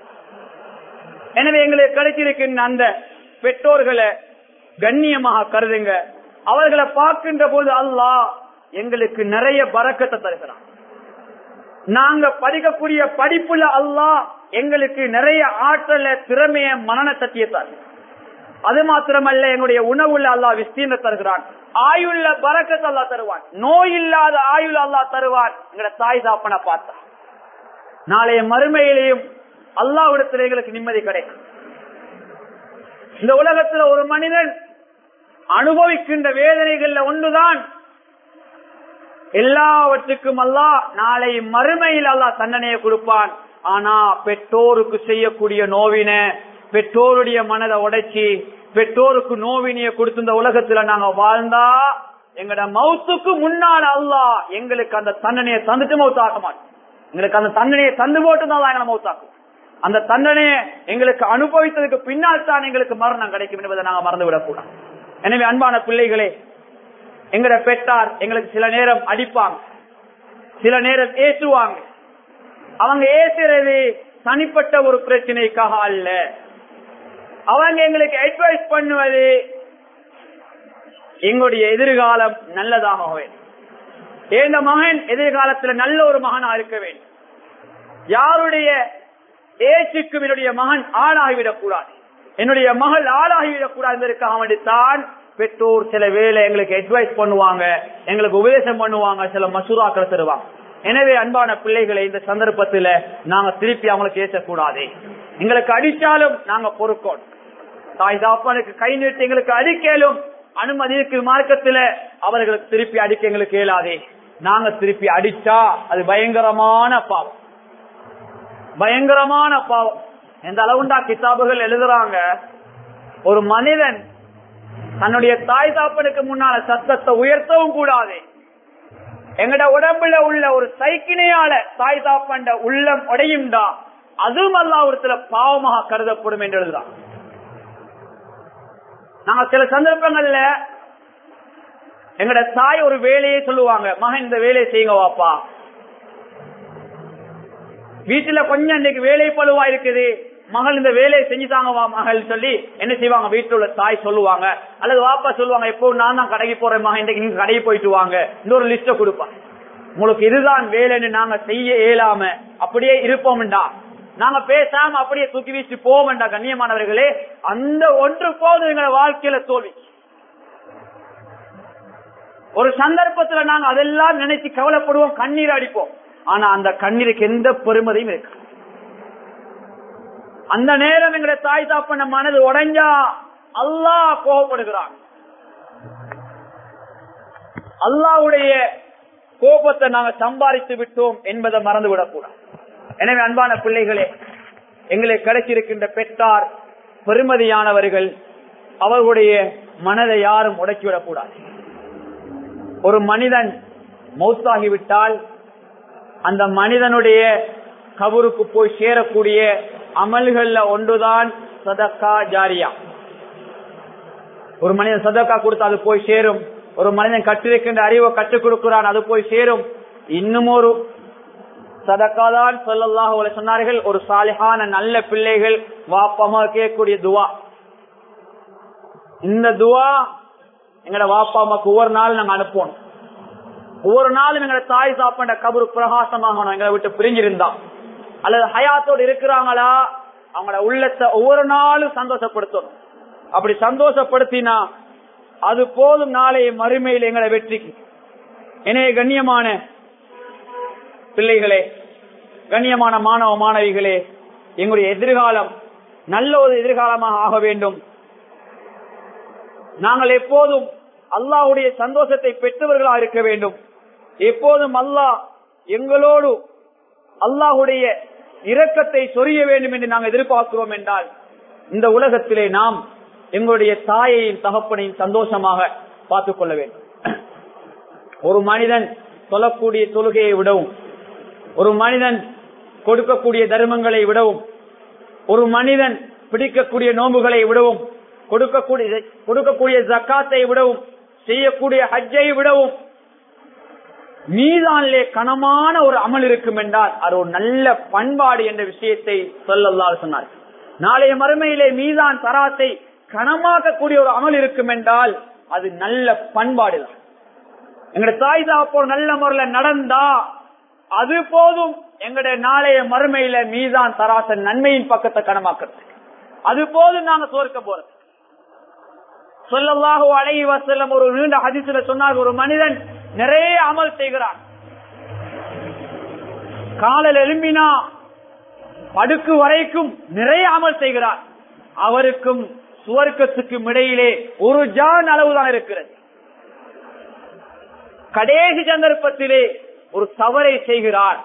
எனவே எங்களுக்கு கிடைச்சிருக்கின்ற அந்த பெற்றோர்களை கண்ணியமாக கருதுங்க அவர்களை பார்க்கின்ற போது அல்லாஹ் எங்களுக்கு நிறைய பறக்கத்தை தருகிறான் நாங்க படிக்கக்கூடிய படிப்புல அல்லாஹ் எங்களுக்கு நிறைய ஆற்றல திறமைய மனன சத்தியத்தார் அது மாத்திரமல்ல எங்களுடைய உணவுல அல்லா விஸ்தீர்ண தருகிறான் ஆயுள்ள பறக்கத்தை அல்லா தருவான் நோய் இல்லாத ஆயுள் அல்லா தருவான் எங்களோட தாய் தாப்பனை பார்த்தா நாளைய மறுமையிலையும் அல்லாவிடத்தில் எங்களுக்கு நிம்மதி கிடைக்கும் இந்த உலகத்துல ஒரு மனிதன் அனுபவிக்கின்ற வேதனைகள்ல ஒன்றுதான் எல்லாவற்றுக்கும் அல்லா நாளை மறுமையில் அல்லா தண்டனையை கொடுப்பான் ஆனா பெற்றோருக்கு செய்யக்கூடிய நோவின பெற்றோருடைய மனதை உடைச்சி பெற்றோருக்கு நோவினிய கொடுத்து இந்த உலகத்துல நாங்க வாழ்ந்தா எங்கட மவுத்துக்கு முன்னால அல்லா எங்களுக்கு அந்த தண்டனையை தந்துட்டு மவுத்தாக்க மாட்டோம் எங்களுக்கு அந்த தண்டனையை தந்து போட்டு தான் எங்களை மவுத்தாக்கும் அந்த தண்டனையை எங்களுக்கு அனுபவித்ததுக்கு பின்னால் தான் எங்களுக்கு மரணம் கிடைக்கும் என்பதை நாங்க மறந்து விடக்கூடாது எனவே அன்பான பிள்ளைகளே எங்கட பெற்றார் எங்களுக்கு சில நேரம் அடிப்பாங்க சில நேரம் ஏசுவாங்க அவங்க ஏசுறது தனிப்பட்ட ஒரு பிரச்சனைக்காக அல்ல அவங்க எங்களுக்கு அட்வைஸ் பண்ணுவது எங்களுடைய எதிர்காலம் நல்லதாக வேண்டும் இந்த மகன் எதிர்காலத்துல நல்ல ஒரு மகனா இருக்க வேண்டும் யாருடைய ஏச்சுக்கும் என்னுடைய மகன் ஆளாகிவிடக் கூடாது என்னுடைய மகள் ஆளாகிவிடக் கூடாது என்பதற்காக வேண்டித்தான் பெற்றோர் சில வேலை எங்களுக்கு அட்வைஸ் பண்ணுவாங்க எங்களுக்கு உபதேசம் பண்ணுவாங்க சில மசூராக்களை தருவாங்க எனவே அன்பான பிள்ளைகளை இந்த சந்தர்ப்பத்துல நாங்க திருப்பி அவங்களுக்கு ஏற்றக்கூடாது எங்களுக்கு அடிச்சாலும் நாங்க பொறுக்கோம் தாய் தாப்பனுக்கு கை நீட்டு எங்களுக்கு அடிக்கலும் அனுமதி இருக்கு மார்க்கத்துல அவர்களுக்கு திருப்பி அடிக்க எங்களுக்கு இயலாதே நாங்க திருப்பி அடிச்சா அது பயங்கரமான பாவம் பயங்கரமான பாவம் எந்த அளவுண்டா கிதாபுகள் எழுதுறாங்க ஒரு மனிதன் தன்னுடைய தாய் தாப்பனுக்கு முன்னால சத்தத்தை உயர்த்தவும் கூடாது எங்கட உடம்புல உள்ள ஒரு சைக்கிணையால தாய் தாப்பண்ட உள்ளம் உடையும்டா அதுவும் அல்லாவிடத்துல பாவமாக கருதப்படும் என்று எழுதுறான் நாங்க சில சந்தர்ப்பங்கள்ல எங்கட தாய் ஒரு வேலையை சொல்லுவாங்க மகன் இந்த வேலையை செய்யுங்க வாப்பா வீட்டுல கொஞ்சம் இன்னைக்கு வேலை பழுவா இருக்குது மகள் இந்த வேலையை செஞ்சுட்டாங்க வா மகள் சொல்லி என்ன செய்வாங்க வீட்டுல உள்ள தாய் சொல்லுவாங்க அல்லது வாப்பா சொல்லுவாங்க எப்போ நான் தான் கடைக்கு போறேன் மகன் இன்றைக்கு நீங்க கடைக்கு போயிட்டு வாங்க இந்த ஒரு லிஸ்ட கொடுப்பாங்க உங்களுக்கு இதுதான் வேலைன்னு நாங்க செய்ய இயலாம அப்படியே இருப்போம்டா நாங்க பேசாம அப்படியே தூக்கி வீசி போவோம்டா கண்ணியமானவர்களே அந்த ஒன்று போதும் எங்களை வாழ்க்கையில தோல்வி ஒரு சந்தர்ப்பத்துல நாங்க அதெல்லாம் நினைச்சு கவலைப்படுவோம் கண்ணீர் அடிப்போம் ஆனா அந்த கண்ணீருக்கு எந்த பெருமதியும் இருக்கு அந்த நேரம் எங்களை தாய் தாப்பன மனது உடைஞ்சா அல்லாஹ் கோபப்படுகிறான் அல்லாவுடைய கோபத்தை நாங்க சம்பாதித்து விட்டோம் என்பதை மறந்து விடக்கூடாது எனவே அன்பான பிள்ளைகளே எங்களுக்கு கிடைச்சிருக்கின்ற பெற்றார் பெருமதியானவர்கள் அவர்களுடைய மனதை யாரும் உடக்கிவிடக்கூடாது ஒரு மனிதன் மௌத்தாகிவிட்டால் அந்த மனிதனுடைய கபருக்கு போய் சேரக்கூடிய அமல்கள்ல ஒன்றுதான் சதக்கா ஜாரியா ஒரு மனிதன் சதக்கா கொடுத்து அது போய் சேரும் ஒரு மனிதன் கற்றிருக்கின்ற அறிவை கற்றுக் கொடுக்கிறான் அது போய் சேரும் இன்னும் ஒரு சதக்காதான் சொல்லல்லாஹ் சொன்னார்கள் ஒரு சாலிஹான நல்ல பிள்ளைகள் வாப்பமா கேட்கக்கூடிய துவா இந்த துவா எங்கட வாப்பா அம்மாக்கு ஒவ்வொரு நாள் நாங்க அனுப்பணும் ஒவ்வொரு நாளும் எங்கட தாய் சாப்பாண்ட கபரு பிரகாசமாகணும் எங்களை விட்டு பிரிஞ்சிருந்தா அல்லது ஹயாத்தோடு இருக்கிறாங்களா அவங்களோட உள்ளத்தை ஒவ்வொரு நாளும் சந்தோஷப்படுத்தணும் அப்படி சந்தோஷப்படுத்தினா அது போதும் நாளைய மறுமையில் எங்களை வெற்றிக்கு எனவே கண்ணியமான பிள்ளைகளே கண்ணியமான மாணவ மாணவிகளே எங்களுடைய எதிர்காலம் நல்ல ஒரு எதிர்காலமாக ஆக வேண்டும் நாங்கள் எப்போதும் அல்லாஹுடைய சந்தோஷத்தை பெற்றவர்களாக இருக்க வேண்டும் எப்போதும் அல்லாஹ் எங்களோடு அல்லாஹுடைய இரக்கத்தை சொரிய வேண்டும் என்று நாங்கள் எதிர்பார்க்கிறோம் என்றால் இந்த உலகத்திலே நாம் எங்களுடைய தாயையும் தகப்பனையும் சந்தோஷமாக பார்த்துக் கொள்ள வேண்டும் ஒரு மனிதன் சொல்லக்கூடிய தொழுகையை விடவும் ஒரு மனிதன் கொடுக்கக்கூடிய தர்மங்களை விடவும் ஒரு மனிதன் பிடிக்கக்கூடிய நோம்புகளை விடவும் கொடுக்கக்கூடிய கொடுக்கக்கூடிய ஜக்காத்தை விடவும் செய்யக்கூடிய ஹஜ்ஜை விடவும் மீதானிலே கனமான ஒரு அமல் இருக்கும் என்றால் அது ஒரு நல்ல பண்பாடு என்ற விஷயத்தை சொல்லல்லா சொன்னார் நாளைய மறுமையிலே மீதான் தராசை கனமாக்கக்கூடிய ஒரு அமல் இருக்கும் என்றால் அது நல்ல பண்பாடு தான் எங்கட தாய் தாப்போ நல்ல முறையில நடந்தா அது போதும் எங்களுடைய நாளைய மறுமையில மீதான் தராச நன்மையின் பக்கத்தை கனமாக்குறது அது போதும் நாங்க சோர்க்க போறது சொல்லல்லாஹோ அழகி வசல்லம் ஒரு நீண்ட ஹதிசுல சொன்னார் ஒரு மனிதன் நிறைய அமல் செய்கிறான் காலில் எழும்பினா படுக்கு வரைக்கும் நிறைய அமல் செய்கிறார் அவருக்கும் சுவர்க்கத்துக்கும் இடையிலே ஒரு ஜான் அளவுதான் இருக்கிறது கடைசி சந்தர்ப்பத்திலே ஒரு தவறை செய்கிறார்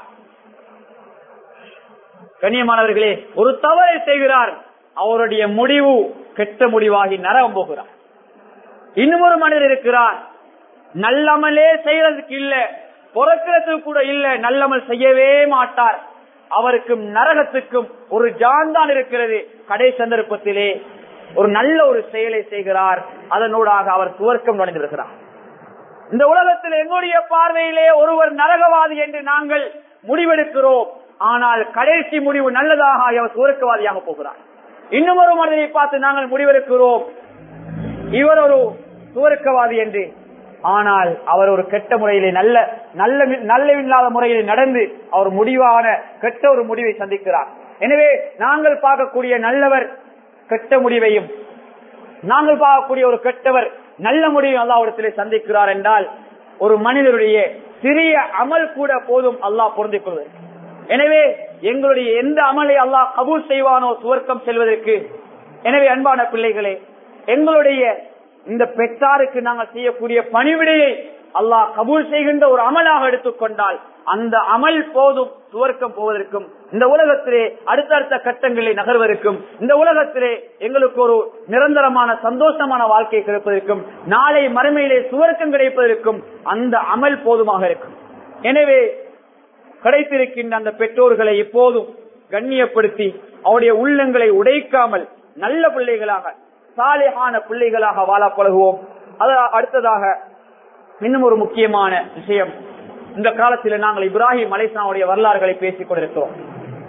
கண்ணியமானவர்களே ஒரு தவறை செய்கிறார் அவருடைய முடிவு கெட்ட முடிவாகி நரகம் போகிறார் இன்னும் ஒரு மனிதர் இருக்கிறார் நல்லமலே செய்யறதுக்கு இல்ல பொறக்கிறதுக்கு கூட இல்ல நல்லமல் செய்யவே மாட்டார் அவருக்கும் நரகத்துக்கும் ஒரு ஜான் தான் இருக்கிறது கடை சந்தர்ப்பத்திலே ஒரு நல்ல ஒரு செயலை செய்கிறார் அதனூடாக அவர் துவர்க்கம் நுழைந்திருக்கிறார் இந்த உலகத்தில் எங்களுடைய பார்வையிலே ஒருவர் நரகவாதி என்று நாங்கள் முடிவெடுக்கிறோம் ஆனால் கடைசி முடிவு நல்லதாக அவர் சுவர்க்கவாதியாக போகிறார் இன்னும் ஒரு மனிதனை பார்த்து நாங்கள் முடிவெடுக்கிறோம் இவர் ஒரு சுவர்க்கவாதி என்று ஆனால் அவர் ஒரு கெட்ட முறையிலே நல்ல நல்ல நல்ல இல்லாத முறையில் நடந்து அவர் முடிவான கெட்ட ஒரு முடிவை சந்திக்கிறார் எனவே நாங்கள் பார்க்கக்கூடிய நல்லவர் கெட்ட முடிவையும் நாங்கள் பார்க்கக்கூடிய ஒரு கெட்டவர் நல்ல முடிவை அல்லாவிடத்திலே சந்திக்கிறார் என்றால் ஒரு மனிதருடைய சிறிய அமல் கூட போதும் அல்லாஹ் பொருந்திக் கொள்வது எனவே எங்களுடைய எந்த அமலை அல்லாஹ் கபூல் செய்வானோ சுவர்க்கம் செல்வதற்கு எனவே அன்பான பிள்ளைகளே எங்களுடைய இந்த பெற்றாருக்கு நாங்கள் செய்யக்கூடிய பணிவிடையை அல்லாஹ் கபூல் செய்கின்ற ஒரு அமலாக எடுத்துக்கொண்டால் அந்த அமல் போதும் சுவர்க்கம் போவதற்கும் இந்த உலகத்திலே அடுத்தடுத்த கட்டங்களில் நகர்வதற்கும் இந்த உலகத்திலே எங்களுக்கு ஒரு நிரந்தரமான சந்தோஷமான வாழ்க்கை கிடைப்பதற்கும் நாளை மறுமையிலே சுவர்க்கம் கிடைப்பதற்கும் அந்த அமல் போதுமாக இருக்கும் எனவே கிடைத்திருக்கின்ற அந்த பெற்றோர்களை எப்போதும் கண்ணியப்படுத்தி அவருடைய உள்ளங்களை உடைக்காமல் நல்ல பிள்ளைகளாக சாலையான பிள்ளைகளாக வாழ பழகுவோம் அது அடுத்ததாக இன்னும் ஒரு முக்கியமான விஷயம் இந்த காலத்தில் நாங்கள் இப்ராஹிம் அலைஸ்லாமுடைய வரலாறுகளை பேசிக் கொண்டிருக்கிறோம்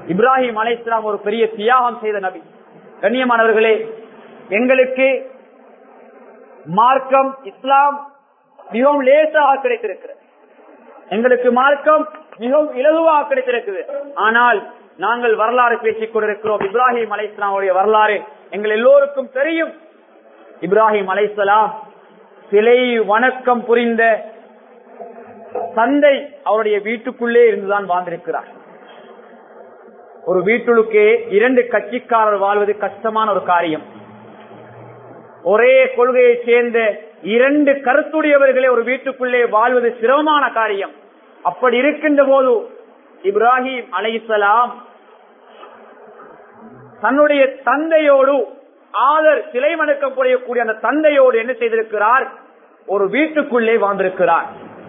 இப்ராஹிம் அலை இஸ்லாம் ஒரு பெரிய தியாகம் செய்த நபி கண்ணியமானவர்களே எங்களுக்கு மார்க்கம் இஸ்லாம் மிகவும் லேசாக கிடைத்திருக்கிறது எங்களுக்கு மார்க்கம் மிகவும் இலகுவாக கிடைத்திருக்குது ஆனால் நாங்கள் வரலாறு பேசிக் கொண்டிருக்கிறோம் இப்ராஹிம் அலை இஸ்லாமுடைய வரலாறு எங்கள் எல்லோருக்கும் தெரியும் இப்ராஹிம் அலை சிலை வணக்கம் புரிந்த தந்தை அவருடைய வீட்டுக்குள்ளே இருந்துதான் வாழ்ந்திருக்கிறார் ஒரு வீட்டுக்கே இரண்டு கட்சிக்காரர் வாழ்வது கஷ்டமான ஒரு காரியம் ஒரே கொள்கையை சேர்ந்த இரண்டு கருத்துடையவர்களே ஒரு வீட்டுக்குள்ளே வாழ்வது சிரமமான காரியம் அப்படி இருக்கின்ற போது இப்ராஹிம் அலைசலாம் தன்னுடைய தந்தையோடு ஆதர் சிலை வணக்கம் புரியக்கூடிய அந்த தந்தையோடு என்ன செய்திருக்கிறார் ஒரு வீட்டுக்குள்ளே வாழ்ந்திருக்கிறார்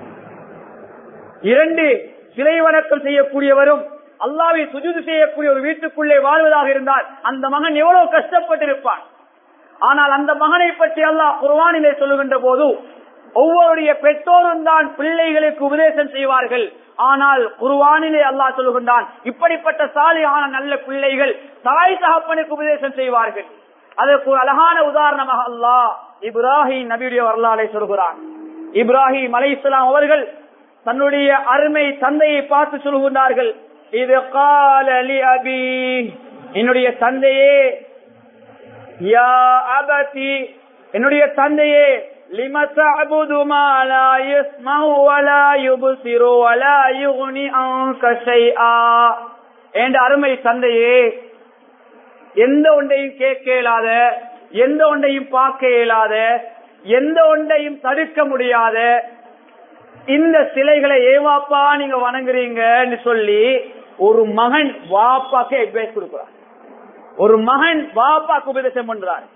இரண்டு சிலை வணக்கம் செய்யக்கூடியவரும் அல்லாவை சுஜுது செய்யக்கூடிய ஒரு வீட்டுக்குள்ளே வாழ்வதாக இருந்தால் அந்த மகன் எவ்வளவு கஷ்டப்பட்டிருப்பான் ஆனால் அந்த மகனை பற்றி அல்லாஹ் குர்வானிலே சொல்லுகின்ற போது ஒவ்வொருடைய பெற்றோரும் தான் பிள்ளைகளுக்கு உபதேசம் செய்வார்கள் ஆனால் குருவானிலே அல்லாஹ் சொல்லுகின்றான் இப்படிப்பட்ட சாலியான நல்ல பிள்ளைகள் தாய் தகப்பனுக்கு உபதேசம் செய்வார்கள் அதற்கு ஒரு அழகான உதாரணமாக அல்லாஹ் இப்ராஹிம் நபியுடைய வரலாறை சொல்கிறான் இப்ராஹிம் அலை இஸ்லாம் அவர்கள் தன்னுடைய அருமை தந்தையை பார்த்து சொல்கின்றார்கள் இது காலி அபி என்னுடைய தந்தையே யா அபதி என்னுடைய தந்தையே لم تعبد ما لا يسمع ولا يبصر ولا يغني عنك شيئا என்ற அருமை தந்தையே எந்த ஒன்றையும் கேட்க இயலாத எந்த ஒன்றையும் பார்க்க இயலாத எந்த ஒன்றையும் தடுக்க முடியாத இந்த சிலைகளை ஏவாப்பா நீங்க வணங்குறீங்கன்னு சொல்லி ஒரு மகன் வாப்பாக்கு அட்வைஸ் கொடுக்கிறார் ஒரு மகன் வாப்பாக்கு உபதேசம் பண்றார்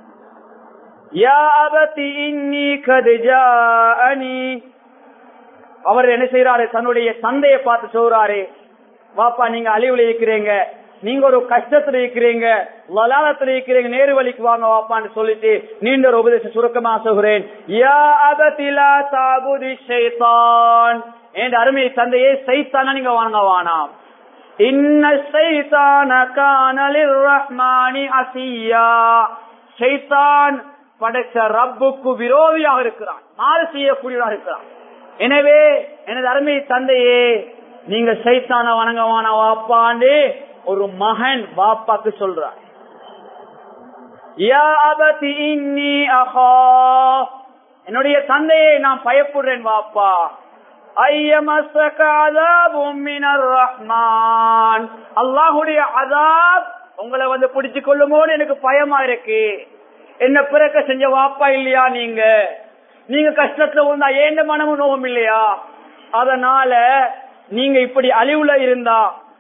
அவர் என்ன செய்யறாரு தன்னுடைய தந்தையை பார்த்து சொல்றாரு வாப்பா நீங்க அழிவுல இருக்கிறீங்க நீங்க ஒரு கஷ்டத்துல இருக்கிறீங்க வலாலத்துல இருக்கிறீங்க நேரு வழிக்கு வாங்க வாப்பான்னு சொல்லிட்டு நீண்ட ஒரு உபதேசம் சுருக்கமா சொல்கிறேன் யா அபதிலா தாபுதி ஷைத்தான் என் அருமை தந்தையே சைத்தான நீங்க வாங்க வானாம் இன்ன சைத்தான கானலிர் ரஹ்மானி அசியா சைத்தான் படைச்ச ரப்புக்கு விரோதியாக இருக்கிறான் மாறு செய்யக்கூடியதாக இருக்கிறான் எனவே எனது அருமை தந்தையே நீங்க சைத்தான வணங்கவான வாப்பாண்டு ஒரு மகன் வாப்பாக்கு சொல்றார் என்னுடைய தந்தையை நான் பயப்படுறேன் வாப்பா அல்லாஹுடைய அதாப் உங்களை வந்து பிடிச்சு கொள்ளுமோன்னு எனக்கு பயமா இருக்கு என்ன பிறக்க செஞ்ச வாப்பா இல்லையா நீங்க நீங்க கஷ்டத்துல இருந்தா ஏண்ட மனமும் நோகம் இல்லையா அதனால நீங்க இப்படி அழிவுல இருந்தா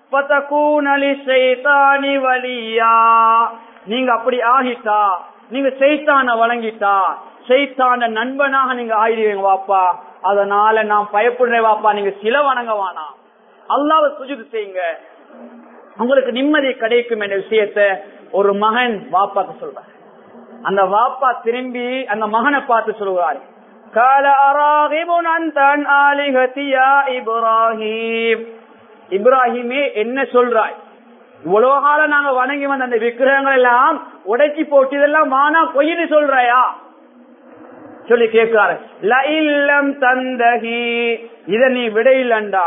செய்தானி வழியா நீங்க அப்படி ஆகிட்டா நீங்க செய்தான வழங்கிட்டா செய்தான நண்பனாக நீங்க ஆயிடுவீங்க வாப்பா அதனால நான் பயப்படுறேன் வாப்பா நீங்க சில வணங்க வேணாம் அல்லாவ சுஜிது செய்யுங்க உங்களுக்கு நிம்மதி கிடைக்கும் என்ற விஷயத்த ஒரு மகன் வாப்பாக்கு சொல்ற அந்த வாப்பா திரும்பி அந்த மகனை பார்த்து சொல்லுவாரு கால அராகிபுன் அந்தன் ஆலிகத்தியா இப்ராஹிம் இப்ராஹிமே என்ன சொல்றாய் இவ்வளவு காலம் நாங்க வணங்கி வந்த அந்த விக்கிரகங்கள் எல்லாம் உடைச்சி போட்டு இதெல்லாம் மானா பொய்னு சொல்றாயா சொல்லி கேட்கிறாரு இல்லம் தந்தகி இத நீ விடையில்லண்டா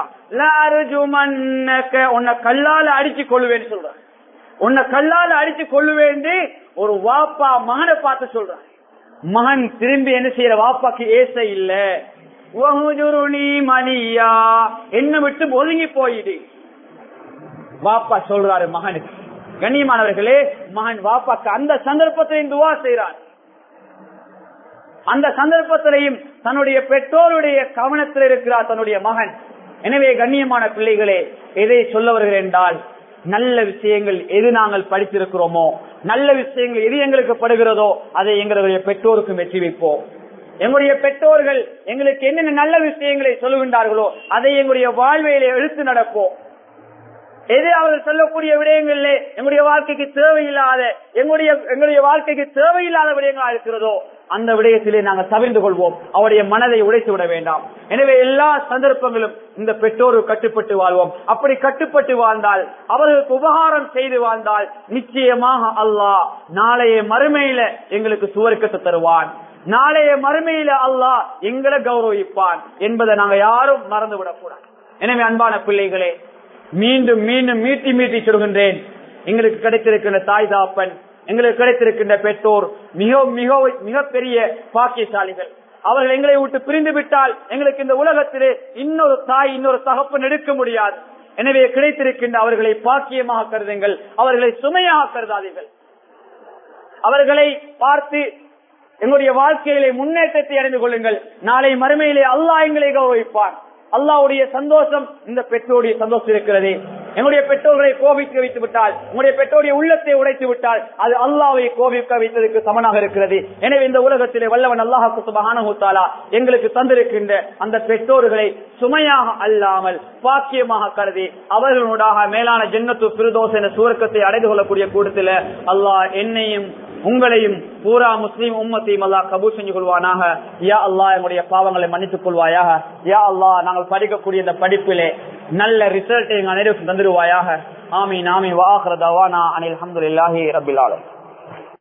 உன்னை கல்லால அடிச்சு கொள்ளுவேன்னு சொல்ற உன்னை கல்லால அடிச்சு கொள்ளுவேன் ஒரு வாப்பா மகனை பார்த்து சொல்ற மகன் திரும்பி என்ன செய்யற வாப்பாக்கு ஏச இல்ல மணியா என்ன விட்டு ஒதுங்கி போயிடு வாப்பா சொல்றாரு மகனுக்கு கண்ணியமானவர்களே மகன் வாப்பாக்கு அந்த சந்தர்ப்பத்திலையும் துவா செய்யறார் அந்த சந்தர்ப்பத்திலையும் தன்னுடைய பெற்றோருடைய கவனத்தில் இருக்கிறார் தன்னுடைய மகன் எனவே கண்ணியமான பிள்ளைகளே எதை சொல்ல வருகிறேன் என்றால் நல்ல விஷயங்கள் எது நாங்கள் படித்திருக்கிறோமோ நல்ல விஷயங்கள் எது எங்களுக்கு படுகிறதோ அதை எங்களுடைய பெற்றோருக்கு வெற்றி வைப்போம் எங்களுடைய பெற்றோர்கள் எங்களுக்கு என்னென்ன நல்ல விஷயங்களை சொல்லுகின்றார்களோ அதை எங்களுடைய வாழ்வையிலே எடுத்து நடப்போம் எது அவர்கள் சொல்லக்கூடிய விடயங்களிலே எங்களுடைய வாழ்க்கைக்கு தேவையில்லாத எங்களுடைய எங்களுடைய வாழ்க்கைக்கு தேவையில்லாத விடயங்களா இருக்கிறதோ அந்த விடயத்திலே நாங்கள் தவிர்ந்து கொள்வோம் அவருடைய மனதை உடைத்து விட வேண்டாம் எனவே எல்லா சந்தர்ப்பங்களும் இந்த பெற்றோர் கட்டுப்பட்டு வாழ்வோம் அப்படி கட்டுப்பட்டு வாழ்ந்தால் அவர்களுக்கு உபகாரம் செய்து வாழ்ந்தால் நிச்சயமாக அல்லாஹ் நாளைய மறுமையில எங்களுக்கு சுவர்க்கத்தை தருவான் நாளைய மறுமையில அல்லாஹ் எங்களை கௌரவிப்பான் என்பதை நாங்க யாரும் மறந்து விடக்கூடாது எனவே அன்பான பிள்ளைகளே மீண்டும் மீண்டும் மீட்டி மீட்டி சொல்கின்றேன் எங்களுக்கு கிடைத்திருக்கின்ற தாய் தாப்பன் எங்களுக்கு கிடைத்திருக்கின்ற பெற்றோர் மிக மிக மிகப்பெரிய பாக்கியசாலிகள் அவர்கள் எங்களை விட்டு பிரிந்து விட்டால் எங்களுக்கு இந்த உலகத்திலே இன்னொரு தாய் இன்னொரு தகப்பன் எடுக்க முடியாது எனவே கிடைத்திருக்கின்ற அவர்களை பாக்கியமாக கருதுங்கள் அவர்களை சுமையாக கருதாதீர்கள் அவர்களை பார்த்து எங்களுடைய வாழ்க்கையிலே முன்னேற்றத்தை அடைந்து கொள்ளுங்கள் நாளை மறுமையிலே அல்லாஹ் எங்களை கௌரவிப்பார் அல்லாவுடைய சந்தோஷம் இந்த பெற்றோருடைய சந்தோஷம் இருக்கிறது எங்களுடைய பெற்றோர்களை கோபிக்க வைத்து விட்டால் உங்களுடைய பெற்றோருடைய உள்ளத்தை உடைத்து விட்டால் அது அல்லாவை கோபிக்க வைத்ததற்கு சமனாக இருக்கிறது எனவே இந்த உலகத்திலே வல்லவன் அல்லாஹு சுபஹானஹுத்தாலா எங்களுக்கு தந்திருக்கின்ற அந்த பெற்றோர்களை சுமையாக அல்லாமல் பாக்கியமாக கருதி அவர்களுடாக மேலான ஜென்னத்து பிரதோஷ என்ற சூரக்கத்தை அடைந்து கொள்ளக்கூடிய கூட்டத்தில் அல்லாஹ் என்னையும் உங்களையும் பூரா முஸ்லீம் உம்மத்தையும் அல்லா கபூர் செஞ்சு கொள்வானாக யா அல்லா எங்களுடைய பாவங்களை மன்னித்துக் கொள்வாயாக யா அல்லா நாங்கள் படிக்கக்கூடிய இந்த படிப்பிலே நல்ல ரிசல்ட்டை எங்கள் அனைவருக்கும் தந்துடுவாயாக ஆமீன் ஆமீன் வாஹர் தவானா அனில் அஹமதுல்லாஹி ரபில் ஆலம்